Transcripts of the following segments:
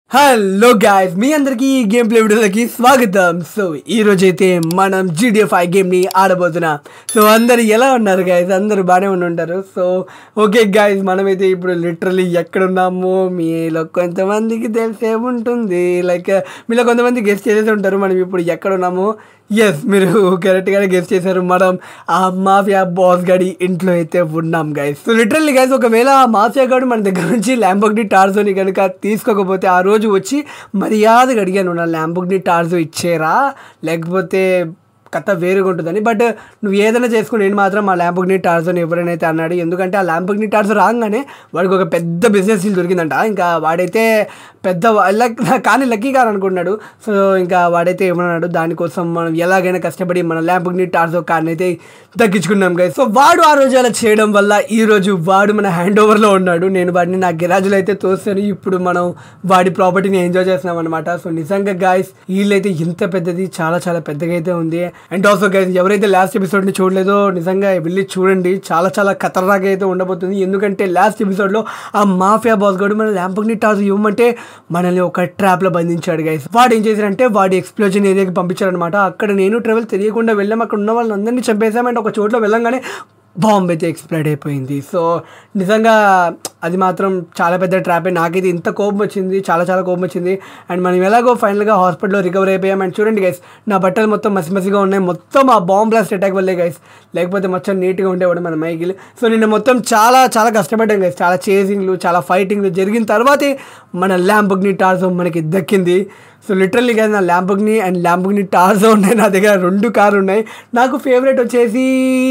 Hello guys మీ అందరికీ ఈ game play వీడియోలకి స్వాగతం సో ఈ రోజు అయితే మనం జీడిఎఫ్ ఐ గేమ్ని ఆడబోతున్నాం సో అందరు ఎలా ఉన్నారు గాయస్ అందరూ బాగానే ఉండి ఉంటారు సో ఓకే గాయస్ మనమైతే ఇప్పుడు లిటరలీ ఎక్కడున్నామో మీలో కొంతమందికి తెలిసే ఉంటుంది లైక్ మీలో కొంతమంది గెస్ట్ చేసేసి ఉంటారు మనం ఇప్పుడు ఎక్కడున్నామో ఎస్ మీరు కరెక్ట్గానే గెస్ట్ చేశారు మనం ఆ మాఫియా బాస్ గడి ఇంట్లో అయితే ఉన్నాం గైస్ సో లిటరల్లీ గైస్ ఒకవేళ ఆ మాఫియా గాడు మన దగ్గర నుంచి ల్యాంబోగ్ని టార్జోని కనుక తీసుకోకపోతే ఆ రోజు వచ్చి మర్యాదగా అడిగాను నా ల్యాంబోగ్ని టార్జో ఇచ్చేరా లేకపోతే కథ వేరుగా ఉంటుందని బట్ నువ్వు ఏదైనా చేసుకో నేను మాత్రం ఆ ల్యాంబోగ్ని టార్జోని ఎవరైనా అన్నాడు ఎందుకంటే ఆ ల్యాంబోగ్ని టార్జో రాగానే వాడికి ఒక పెద్ద బిజినెస్ డీల్ దొరికిందంట ఇంకా వాడైతే పెద్ద లక్ కానీ లక్కీ కాదు అనుకున్నాడు సో ఇంకా వాడైతే ఏమన్నాడు దానికోసం మనం ఎలాగైనా కష్టపడి మన ల్యాంబోగ్ని టార్జో కార్ని అయితే దక్కించుకున్నాం గైస్ సో వాడు ఆ రోజు అలా చేయడం వల్ల ఈ రోజు వాడు మన హ్యాండ్ ఓవర్లో ఉన్నాడు నేను వాడిని నా గిరాజులో అయితే తోస్తాను ఇప్పుడు మనం వాడి ప్రాపర్టీని ఎంజాయ్ చేస్తున్నాం అనమాట సో నిజంగా గాయస్ వీళ్ళైతే ఇంత పెద్దది చాలా చాలా పెద్దగా అయితే ఉంది అండ్ ఆల్సో గైస్ ఎవరైతే లాస్ట్ ఎపిసోడ్ని చూడలేదో నిజంగా వెళ్ళి చూడండి చాలా చాలా ఖతర్నాక్ అయితే ఉండబోతుంది ఎందుకంటే లాస్ట్ ఎపిసోడ్లో ఆ మాఫియా బాస్ గడు మన ల్యాంబోగ్ని టార్జో ఇవ్వమంటే మనల్ని ఒక ట్రాప్లో బంధించాడు గైస్ వాడు ఏం చేశారంటే వాడి ఎక్స్ప్లోజన్ ఏరియాకి పంపించారనమాట అక్కడ నేను ట్రావెల్ తెలియకుండా వెళ్ళాం అక్కడ ఉన్న వాళ్ళందరినీ చంపేశాం అండ్ ఒక చోట్ల వెళ్ళంగానే బాంబ్ అయితే ఎక్స్ప్లోడ్ అయిపోయింది సో నిజంగా అది మాత్రం చాలా పెద్ద ట్రాపే నాకైతే ఇంత కోపం వచ్చింది చాలా చాలా కోపం వచ్చింది అండ్ మనం ఎలాగో ఫైనల్గా హాస్పిటల్లో రికవర్ అయిపోయాం అండ్ చూడండి గైస్ నా బట్టలు మొత్తం మసి మసిగా ఉన్నాయి మొత్తం ఆ బాంబ్ బ్లాస్ట్ అటాక్ వల్లే గైస్ లేకపోతే మొత్తం నీట్గా ఉండేవాడు మన మైకిల్ సో నిన్న మొత్తం చాలా చాలా కష్టపడ్డాం గైస్ చాలా చేసింగ్లు చాలా ఫైటింగ్లు జరిగిన తర్వాతే మన ల్యాంబగ్ని టార్జో మనకి దక్కింది సో లిటరల్లీ కదా నా ల్యాంబగ్ని అండ్ ల్యాంబగ్ని టార్జో ఉన్నాయి నా దగ్గర రెండు కార్లు ఉన్నాయి నాకు ఫేవరెట్ వచ్చేసి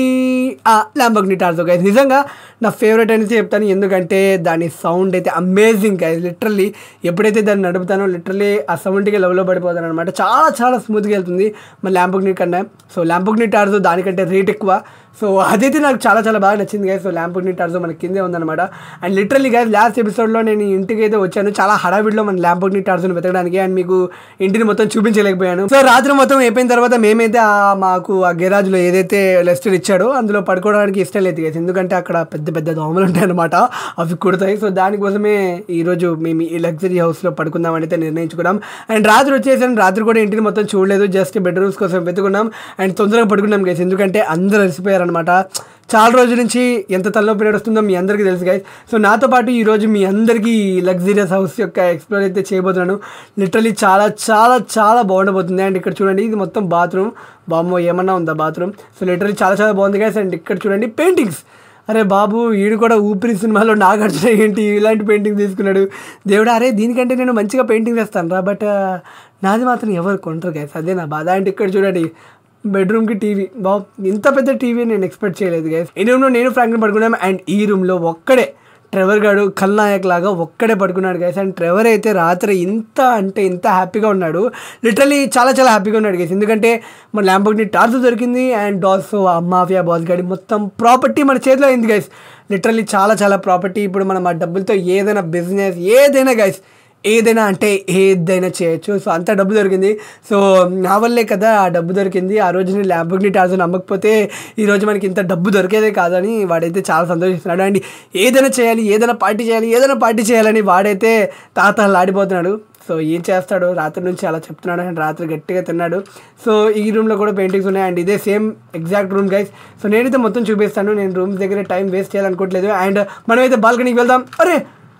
ఆ ల్యాంబగ్ని టార్జో గైస్ నిజంగా నా ఫేవరెట్ అనేది చెప్తాను ఎందుకంటే దాని సౌండ్ అయితే అమేజింగ్ గైస్ లిటరల్లీ ఎప్పుడైతే దాన్ని నడుపుతానో లిటరల్లీ ఆ సౌండ్కి లెవెల్లో పడిపోతాను అనమాట చాలా చాలా స్మూత్గా వెళ్తుంది మా ల్యాంబగ్ని కన్నా సో ల్యాంబగ్ని టార్జో దానికంటే రేట్ ఎక్కువ సో అదైతే నాకు చాలా చాలా బాగా నచ్చింది గైస్ సో ల్యాంబోగ్ని టార్జో మన కిందే ఉందన్నమాట అండ్ లిటరల్లీ గైస్ లాస్ట్ ఎపిసోడ్లో నేను ఇంటికి అయితే వచ్చాను చాలా హడావిడిలో మన ల్యాంబోగ్ని టార్జోని వెతకడానికి అండ్ మీకు ఇంటిని మొత్తం చూపించలేకపోయాను సో రాత్రి మొత్తం అయిపోయిన తర్వాత మేమైతే ఆ మాకు ఆ గెరాజ్లో ఏదైతే లెస్టర్ ఇచ్చాడో అందులో పడుకోవడానికి ఇష్టం లేదు గైస్ ఎందుకంటే అక్కడ పెద్ద పెద్ద దోమలు ఉంటాయి అనమాట అవి కుడతాయి సో దానికోసమే ఈరోజు మేము ఈ లగ్జరీ హౌస్లో పడుకుందామని అయితే నిర్ణయించుకున్నాం అండ్ రాత్రి వచ్చేసాను రాత్రి కూడా ఇంటిని మొత్తం చూడలేదు జస్ట్ బెడ్రూమ్స్ కోసం వెతుకున్నాం అండ్ తొందరగా పడుకున్నాం గైస్ ఎందుకంటే అందరూ అలసిపోయారు అనమాట చాలా రోజుల నుంచి ఎంత తలనొప్పి నడుస్తుందో మీ అందరికీ తెలుసు గైస్ సో నాతో పాటు ఈరోజు మీ అందరికీ లగ్జరియస్ హౌస్ యొక్క ఎక్స్ప్లోర్ అయితే చేయబోతున్నాను లిటరలీ చాలా చాలా చాలా బాగుండబోతుంది అండ్ ఇక్కడ చూడండి ఇది మొత్తం బాత్రూమ్ బామ్మో ఏమన్నా ఉందా బాత్రూమ్ సో లిటరలీ చాలా చాలా బాగుంది గైస్ అండ్ ఇక్కడ చూడండి పెయింటింగ్స్ అరే బాబు ఈడు కూడా ఊపిరి సినిమాలో నాగార్జున ఏంటి ఇలాంటి పెయింటింగ్ తీసుకున్నాడు దేవుడు అరే దీనికంటే నేను మంచిగా పెయింటింగ్ వేస్తాను రా బట్ నాది మాత్రం ఎవరు కొంటారు గైస్ అదే నా బాధ అంటే ఇక్కడ చూడండి బెడ్రూమ్కి టీవీ బా ఇంత పెద్ద టీవీ నేను ఎక్స్పెక్ట్ చేయలేదు గైస్ ఈ రూమ్లో నేను ఫ్రాంక్లిన్ పడుకున్నాం అండ్ ఈ రూమ్లో ఒక్కడే ట్రెవర్ గాడు ఖల్నాయక్ లాగా ఒక్కడే పడుకున్నాడు గైస్ అండ్ ట్రెవర్ అయితే రాత్రి ఇంత అంటే ఇంత హ్యాపీగా ఉన్నాడు లిటరలీ చాలా చాలా హ్యాపీగా ఉన్నాడు గైస్ ఎందుకంటే మన ల్యాంబోగ్ని టార్చ్ దొరికింది అండ్ ఆల్సో ఆ మాఫియా బాస్ గాడి మొత్తం ప్రాపర్టీ మన చేతిలో అయింది గైస్ లిటరలీ చాలా చాలా ప్రాపర్టీ ఇప్పుడు మనం ఆ డబ్బులతో ఏదైనా బిజినెస్ ఏదైనా గైస్ ఏదైనా అంటే ఏదైనా చేయొచ్చు సో అంత డబ్బు దొరికింది సో నా వల్లే కదా ఆ డబ్బు దొరికింది ఆ రోజు నేను ల్యాంబోగ్ని టార్జన్ నమ్మకపోతే ఈరోజు మనకి ఇంత డబ్బు దొరికేదే కాదని వాడైతే చాలా సంతోషిస్తున్నాడు అండ్ ఏదైనా చేయాలి ఏదైనా పార్టీ చేయాలి ఏదైనా పార్టీ చేయాలని వాడైతే తాతలాడిపోతున్నాడు సో ఏం చేస్తాడు రాత్రి నుంచి అలా చెప్తున్నాడు అండ్ రాత్రి గట్టిగా తిన్నాడు సో ఈ రూమ్లో కూడా పెయింటింగ్స్ ఉన్నాయి అండ్ ఇదే same exact room guys so నేనైతే మొత్తం చూపిస్తాను నేను రూమ్స్ దగ్గర టైం వేస్ట్ చేయాలనుకోవట్లేదు అండ్ మనమైతే బాల్కనీకి వెళ్దాం అరే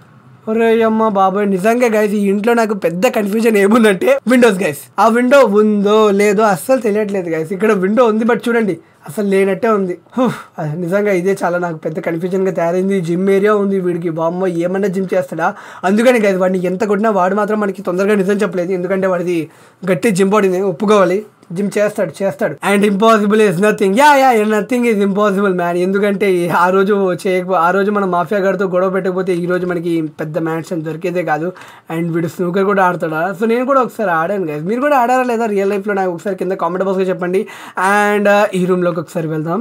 ఒరే అమ్మ బాబాయ్ నిజంగా గైస్ ఈ ఇంట్లో నాకు పెద్ద కన్ఫ్యూజన్ ఏముందంటే విండోస్ గైస్ ఆ విండో ఉందో లేదో అస్సలు తెలియట్లేదు గైస్ ఇక్కడ విండో ఉంది బట్ చూడండి అసలు లేనట్టే ఉంది హుఫ్, అది నిజంగా ఇదే చాలా నాకు పెద్ద కన్ఫ్యూజన్గా తయారైంది జిమ్ ఏరియా ఉంది వీడికి బామ్మ ఏమన్నా జిమ్ చేస్తాడా అందుకని గైస్ వాడిని ఎంత కొట్టినా వాడు మాత్రం మనకి తొందరగా నిజం చెప్పలేదు ఎందుకంటే వాడిది గట్టి జిమ్ బాడీని ఒప్పుకోవాలి జిమ్ చేస్తాడు చేస్తాడు and impossible is nothing yeah yeah nothing is impossible man ఎందుకంటే ఆ రోజు చేయకపో ఆ రోజు మనం మాఫియా గారితో గొడవ పెట్టకపోతే ఈ రోజు మనకి పెద్ద మ్యాచ్ అని దొరికేదే కాదు అండ్ వీడు స్నూకర్ కూడా ఆడతాడా సో నేను కూడా ఒకసారి ఆడాను గైస్ మీరు కూడా ఆడారా లేదా రియల్ లైఫ్లో నాకు ఒకసారి కింద కామెంట్ బాక్స్లో చెప్పండి అండ్ ఈ రూమ్లోకి ఒకసారి వెళ్దాం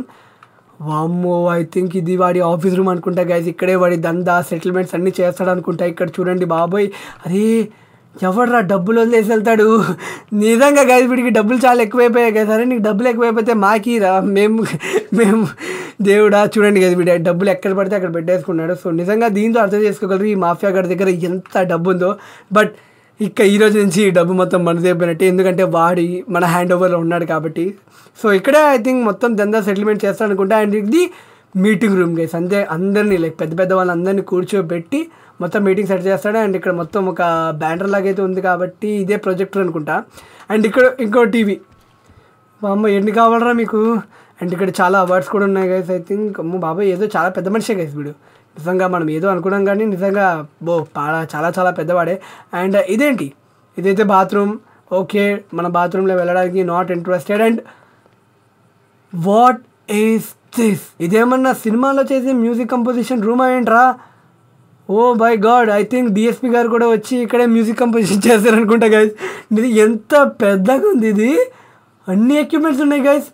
వామ్మో ఐ థింక్ ఇది వాడి ఆఫీస్ రూమ్ అనుకుంటా గైస్ ఇక్కడే వాడి దందా సెటిల్మెంట్స్ అన్నీ చేస్తాడు అనుకుంటా ఇక్కడ చూడండి బాబోయ్ అరే ఎవడరా డబ్బులు వదిలేసి వెళ్తాడు నిజంగా గైస్ వీడికి డబ్బులు చాలా ఎక్కువైపోయాయి కదా సరే నీకు డబ్బులు ఎక్కువైపోతే మాకిరా మేము మేము దేవుడా చూడండి కదా వీడు డబ్బులు ఎక్కడ పడితే అక్కడ పెట్టేసుకున్నాడు సో నిజంగా దీంతో అర్థం చేసుకోగలరు ఈ మాఫియా గారి దగ్గర ఎంత డబ్బు ఉందో బట్ ఇక ఈ రోజు నుంచి ఈ డబ్బు మొత్తం మనదే అయిపోయినట్టే ఎందుకంటే వాడి మన హ్యాండ్ ఓవర్లో ఉన్నాడు కాబట్టి సో ఇక్కడే ఐ థింక్ మొత్తం దందా సెటిల్మెంట్ చేస్తాను అనుకుంటా అండ్ ఇది మీటింగ్ రూమ్ గైస్ అంతే అందరినీ లైక్ పెద్ద పెద్ద వాళ్ళందరినీ కూర్చోబెట్టి మొత్తం మీటింగ్ సెట్ చేస్తాడు అండ్ ఇక్కడ మొత్తం ఒక బ్యానర్ లాగా అయితే ఉంది కాబట్టి ఇదే ప్రొజెక్టర్ అనుకుంటా అండ్ ఇక్కడ ఇంకో టీవీ అమ్మ ఎన్ని కావాలరా మీకు అండ్ ఇక్కడ చాలా అవార్డ్స్ కూడా ఉన్నాయి గైస్ ఐ థింక్ అమ్మ బాబాయ్ ఏదో చాలా పెద్ద మనిషే గైస్ వీడు నిజంగా మనం ఏదో అనుకున్నాం కానీ నిజంగా బో పాడా చాలా చాలా పెద్దవాడే అండ్ ఇదేంటి ఇదైతే బాత్రూమ్ ఓకే మన బాత్రూంలో వెళ్ళడానికి not interested and what is this ఇదేమన్నా సినిమాలో చేసే మ్యూజిక్ కంపోజిషన్ రూమ్ ఏంట్రా oh by god I think DSP గారు కూడా వచ్చి ఇక్కడే మ్యూజిక్ కంపోజిషన్ చేస్తారనుకుంటా గైస్ ఇది ఎంత పెద్దగా ఉంది ఇది అన్ని ఎక్విప్మెంట్స్ ఉన్నాయి గైస్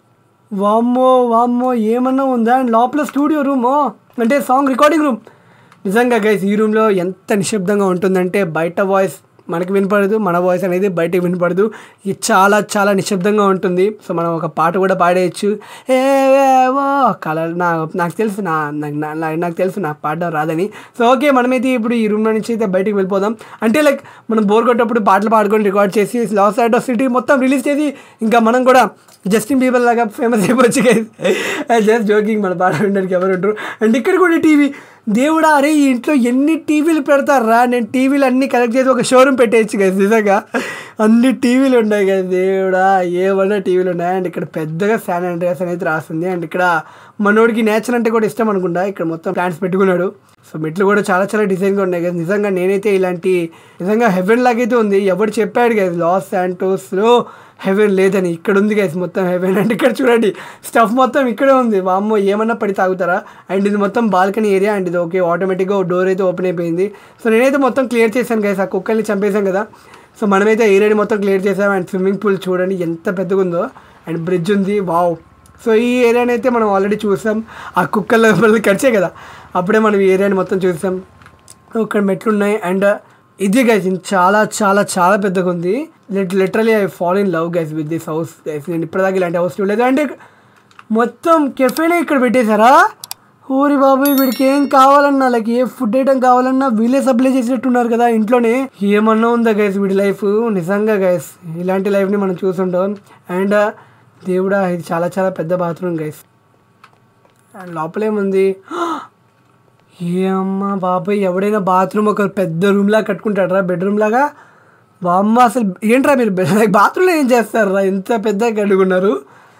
వామ్మో వామ్మో ఏమన్నా ఉందా అండ్ లోపల స్టూడియో రూమ్ అంటే సాంగ్ రికార్డింగ్ రూమ్ నిజంగా గైస్ ఈ రూమ్లో ఎంత నిశ్శబ్దంగా ఉంటుందంటే బయట వాయిస్ మనకి వినపడదు మన వాయిస్ అనేది బయటకు వినపడదు ఇది చాలా చాలా నిశ్శబ్దంగా ఉంటుంది సో మనం ఒక పాట కూడా పాడేయచ్చు ఏ ఓ కలర్ నా నాకు తెలుసు నా నాకు నా- నా- నాకు తెలుసు నాకు పాడడం రాదని సో ఓకే మనమైతే ఇప్పుడు ఈ రూమ్లో నుంచి అయితే బయటికి వెళ్ళిపోదాం అంటే లైక్ మనం బోర్ కొట్టప్పుడు పాటలు పాడుకొని రికార్డ్ చేసి లాస్ ఆఫ్ సిటీ మొత్తం రిలీజ్ చేసి ఇంకా మనం కూడా జస్టిన్ బీబర్ లాగా ఫేమస్ అయిపోవచ్చు జస్ట్ జోకింగ్ మన పాట వినడానికి ఎవరు ఉంటారు అండ్ ఇక్కడ కూడా టీవీ దేవుడా అరే ఈ ఇంట్లో ఎన్ని టీవీలు పెడతారా నేను టీవీలు అన్నీ కలెక్ట్ చేసి ఒక షోరూమ్ పెట్టేయచ్చు కదా నిజంగా అన్ని టీవీలు ఉన్నాయి కదా దేవుడా ఏమన్నా టీవీలు ఉన్నాయి అండ్ ఇక్కడ పెద్దగా శాన్ అండ్రియాస్ అనేది రాస్తుంది అండ్ ఇక్కడ మనోడికి నేచర్ అంటే కూడా ఇష్టం అనుకుంటా ఇక్కడ మొత్తం ప్లాంట్స్ పెట్టుకున్నాడు సో మెట్లు కూడా చాలా చాలా డిజైన్గా ఉన్నాయి కదా నిజంగా నేనైతే ఇలాంటి నిజంగా హెవెన్ లాగైతే ఉంది ఎవరు చెప్పాడు కదా లాస్ శాంటోస్లో హెవెన్ లేదని ఇక్కడ ఉంది గైస్ మొత్తం హెవెన్ అంటే ఇక్కడ చూడండి స్టఫ్ మొత్తం ఇక్కడే ఉంది వామ్మో ఏమన్నా పడి తాగుతారా అండ్ ఇది మొత్తం బాల్కనీ ఏరియా అండ్ ఇది ఓకే ఆటోమేటిక్గా డోర్ అయితే ఓపెన్ అయిపోయింది సో నేనైతే మొత్తం క్లియర్ చేశాను గైస్ ఆ కుక్కల్ని చంపేశాం కదా సో మనమైతే ఏరియాని మొత్తం క్లియర్ చేసాం అండ్ స్విమ్మింగ్ పూల్ చూడండి ఎంత పెద్దగా ఉందో అండ్ బ్రిడ్జ్ ఉంది వావ్ సో ఈ ఏరియాని అయితే మనం ఆల్రెడీ చూసాం ఆ కుక్కల మనల్ని కడిచే కదా అప్పుడే మనం ఈ ఏరియాని మొత్తం చూసాం ఇక్కడ మెట్లు ఉన్నాయి అండ్ ఇది గైస్ ఇది చాలా చాలా చాలా పెద్దగా ఉంది lit literally I fall in love guys with this house guys నేను ఇప్పటిదాకా ఇలాంటి హౌస్ చూడలేదు అంటే మొత్తం కెఫేనే ఇక్కడ పెట్టేశారా ఊరి బాబు వీడికి ఏం కావాలన్నా లైక్ ఏ ఫుడ్ ఐటమ్ కావాలన్నా వీళ్ళే సప్లై చేసేట్టున్నారు కదా ఇంట్లోనే ఏమన్నా ఉందా గైస్ వీడి లైఫ్ నిజంగా గైస్ ఇలాంటి లైఫ్ని మనం చూసుంటాం అండ్ దేవుడా ఇది చాలా చాలా పెద్ద బాత్రూమ్ గైస్ అండ్ లోపలేముంది ఏ అమ్మ బాబాయ్ ఎవడైనా బాత్రూమ్ ఒక పెద్ద రూమ్ లాగా కట్టుకుంటాడరా బెడ్రూమ్ లాగా బామ్మ అసలు ఏంట్రా మీరు బాత్రూంలో ఏం చేస్తారా ఇంత పెద్దగా కట్టుకున్నారు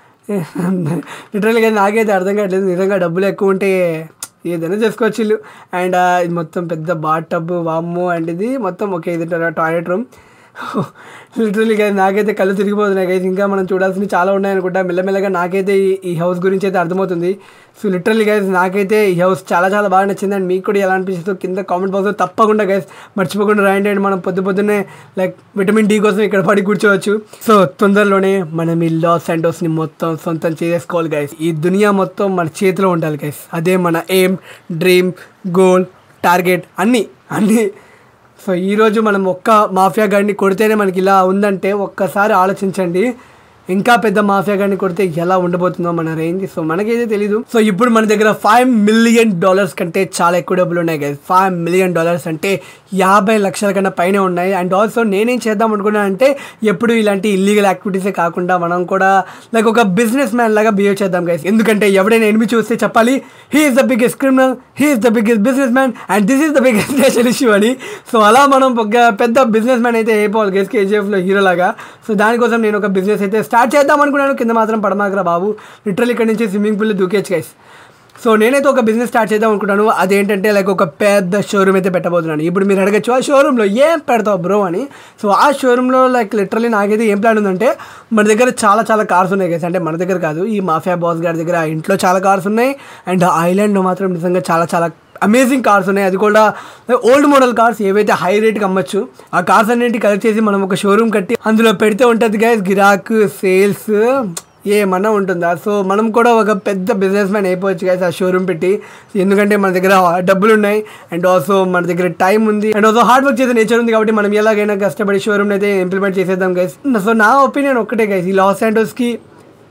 లిటరల్గా నాకైతే అర్థం కావట్లేదు నిజంగా డబ్బులు ఎక్కువ ఉంటే ఏదైనా చేసుకోవచ్చు వీళ్ళు అండ్ ఇది మొత్తం పెద్ద బాత్ టబ్ వామ్ము అండ్ ఇది మొత్తం ఒకే ఇది టాయిలెట్ రూమ్ లిటరలీ గైస్ నాకైతే కళ్ళు తిరిగిపోతున్నాయి గైస్ ఇంకా మనం చూడాల్సినవి చాలా ఉన్నాయనుకుంటా మెల్లమెల్లగా నాకైతే ఈ- ఈ హౌస్ గురించి అయితే అర్థమవుతుంది సో లిటరలీ గైస్ నాకైతే ఈ హౌస్ చాలా చాలా బాగా నచ్చింది అండ్ మీకు కూడా ఎలా అనిపిస్తుందో కింద కామెంట్ బాక్స్లో తప్పకుండా గైస్ మర్చిపోకుండా రాయండి అండ్ మనం పొద్దు పొద్దున్నే లైక్ విటమిన్ డి కోసం ఇక్కడ పడి కూర్చోవచ్చు సో తొందరలోనే మనం ఈ లాస్ ని మొత్తం సొంతం చేసుకోవాలి గైస్ ఈ దునియా మొత్తం మన చేతిలో ఉండాలి గైస్ అదే మన ఎయిమ్ డ్రీమ్ గోల్ టార్గెట్ అన్నీ అన్నీ సో ఈరోజు మనం ఒక్క మాఫియా గాడిని కొడితేనే మనకి ఇలా ఉందంటే ఒక్కసారి ఆలోచించండి ఇంకా పెద్ద మాఫియా గాడిని కొడితే ఎలా ఉండబోతుందో మన రేంజ్ సో మనకైతే తెలీదు సో ఇప్పుడు మన దగ్గర ఫైవ్ మిలియన్ డాలర్స్ కంటే చాలా ఎక్కువ డబ్బులు ఉన్నాయి కదా ఫైవ్ మిలియన్ డాలర్స్ అంటే యాభై లక్షల కన్నా పైన ఉన్నాయి అండ్ ఆల్సో నేనేం చేద్దాం అనుకున్నాను అంటే ఎప్పుడు ఇలాంటి ఇల్లీగల్ యాక్టివిటీసే కాకుండా మనం కూడా లైక్ ఒక బిజినెస్ మ్యాన్ లాగా బిహేవ్ చేద్దాం గైస్ ఎందుకంటే ఎవడైనా ఎనిమి చూస్తే చెప్పాలి he is the biggest criminal he is the biggest business man and this is the biggest national issue అని సో అలా మనం ఒక పెద్ద బిజినెస్ మ్యాన్ అయితే అయిపోవాలి గైస్ కేజీఎఫ్లో హీరో లాగా సో దానికోసం నేను ఒక బిజినెస్ అయితే స్టార్ట్ చేద్దాం అనుకున్నాను కింద మాత్రం పడమాకరా బాబు లిటరల్ ఇక్కడ నుంచి స్విమ్మింగ్ పూల్ దూకేచ్చు గైస్ సో నేనైతే ఒక బిజినెస్ స్టార్ట్ చేద్దాం అనుకుంటాను అదేంటంటే లైక్ ఒక పెద్ద షోరూమ్ అయితే పెట్టబోతున్నాను ఇప్పుడు మీరు అడగచ్చు ఆ షోరూంలో ఏం పెడతావు బ్రో అని సో ఆ షోరూంలో లైక్ లిటరలీ నాకైతే ఏం ప్లాన్ ఉందంటే మన దగ్గర చాలా చాలా కార్స్ ఉన్నాయి గైస్ అంటే మన దగ్గర కాదు ఈ మాఫియా బాస్ గారి దగ్గర ఆ ఇంట్లో చాలా కార్స్ ఉన్నాయి అండ్ ఐలాండ్లో మాత్రం నిజంగా చాలా చాలా అమేజింగ్ కార్స్ ఉన్నాయి అది కూడా ఓల్డ్ మోడల్ కార్స్ ఏవైతే హై రేట్కి అమ్మచ్చు ఆ కార్స్ అన్నింటి కలెక్ట్ చేసి మనం ఒక షోరూమ్ కట్టి అందులో పెడితే ఉంటుంది గైస్ గిరాక్ సేల్స్ ఏమన్నా ఉంటుందా సో మనం కూడా ఒక పెద్ద బిజినెస్ మ్యాన్ అయిపోవచ్చు గైస్ ఆ షోరూమ్ పెట్టి ఎందుకంటే మన దగ్గర డబ్బులు ఉన్నాయి అండ్ ఆల్సో మన దగ్గర టైం ఉంది అండ్ ఆల్సో హార్డ్ వర్క్ చేసే నేచర్ ఉంది కాబట్టి మనం ఎలాగైనా కష్టపడి షోరూమ్ అయితే ఇంప్లిమెంట్ చేసేద్దాం గైస్ సో నా ఒపీనియన్ ఒక్కటే గైస్ ఈ లాస్ కి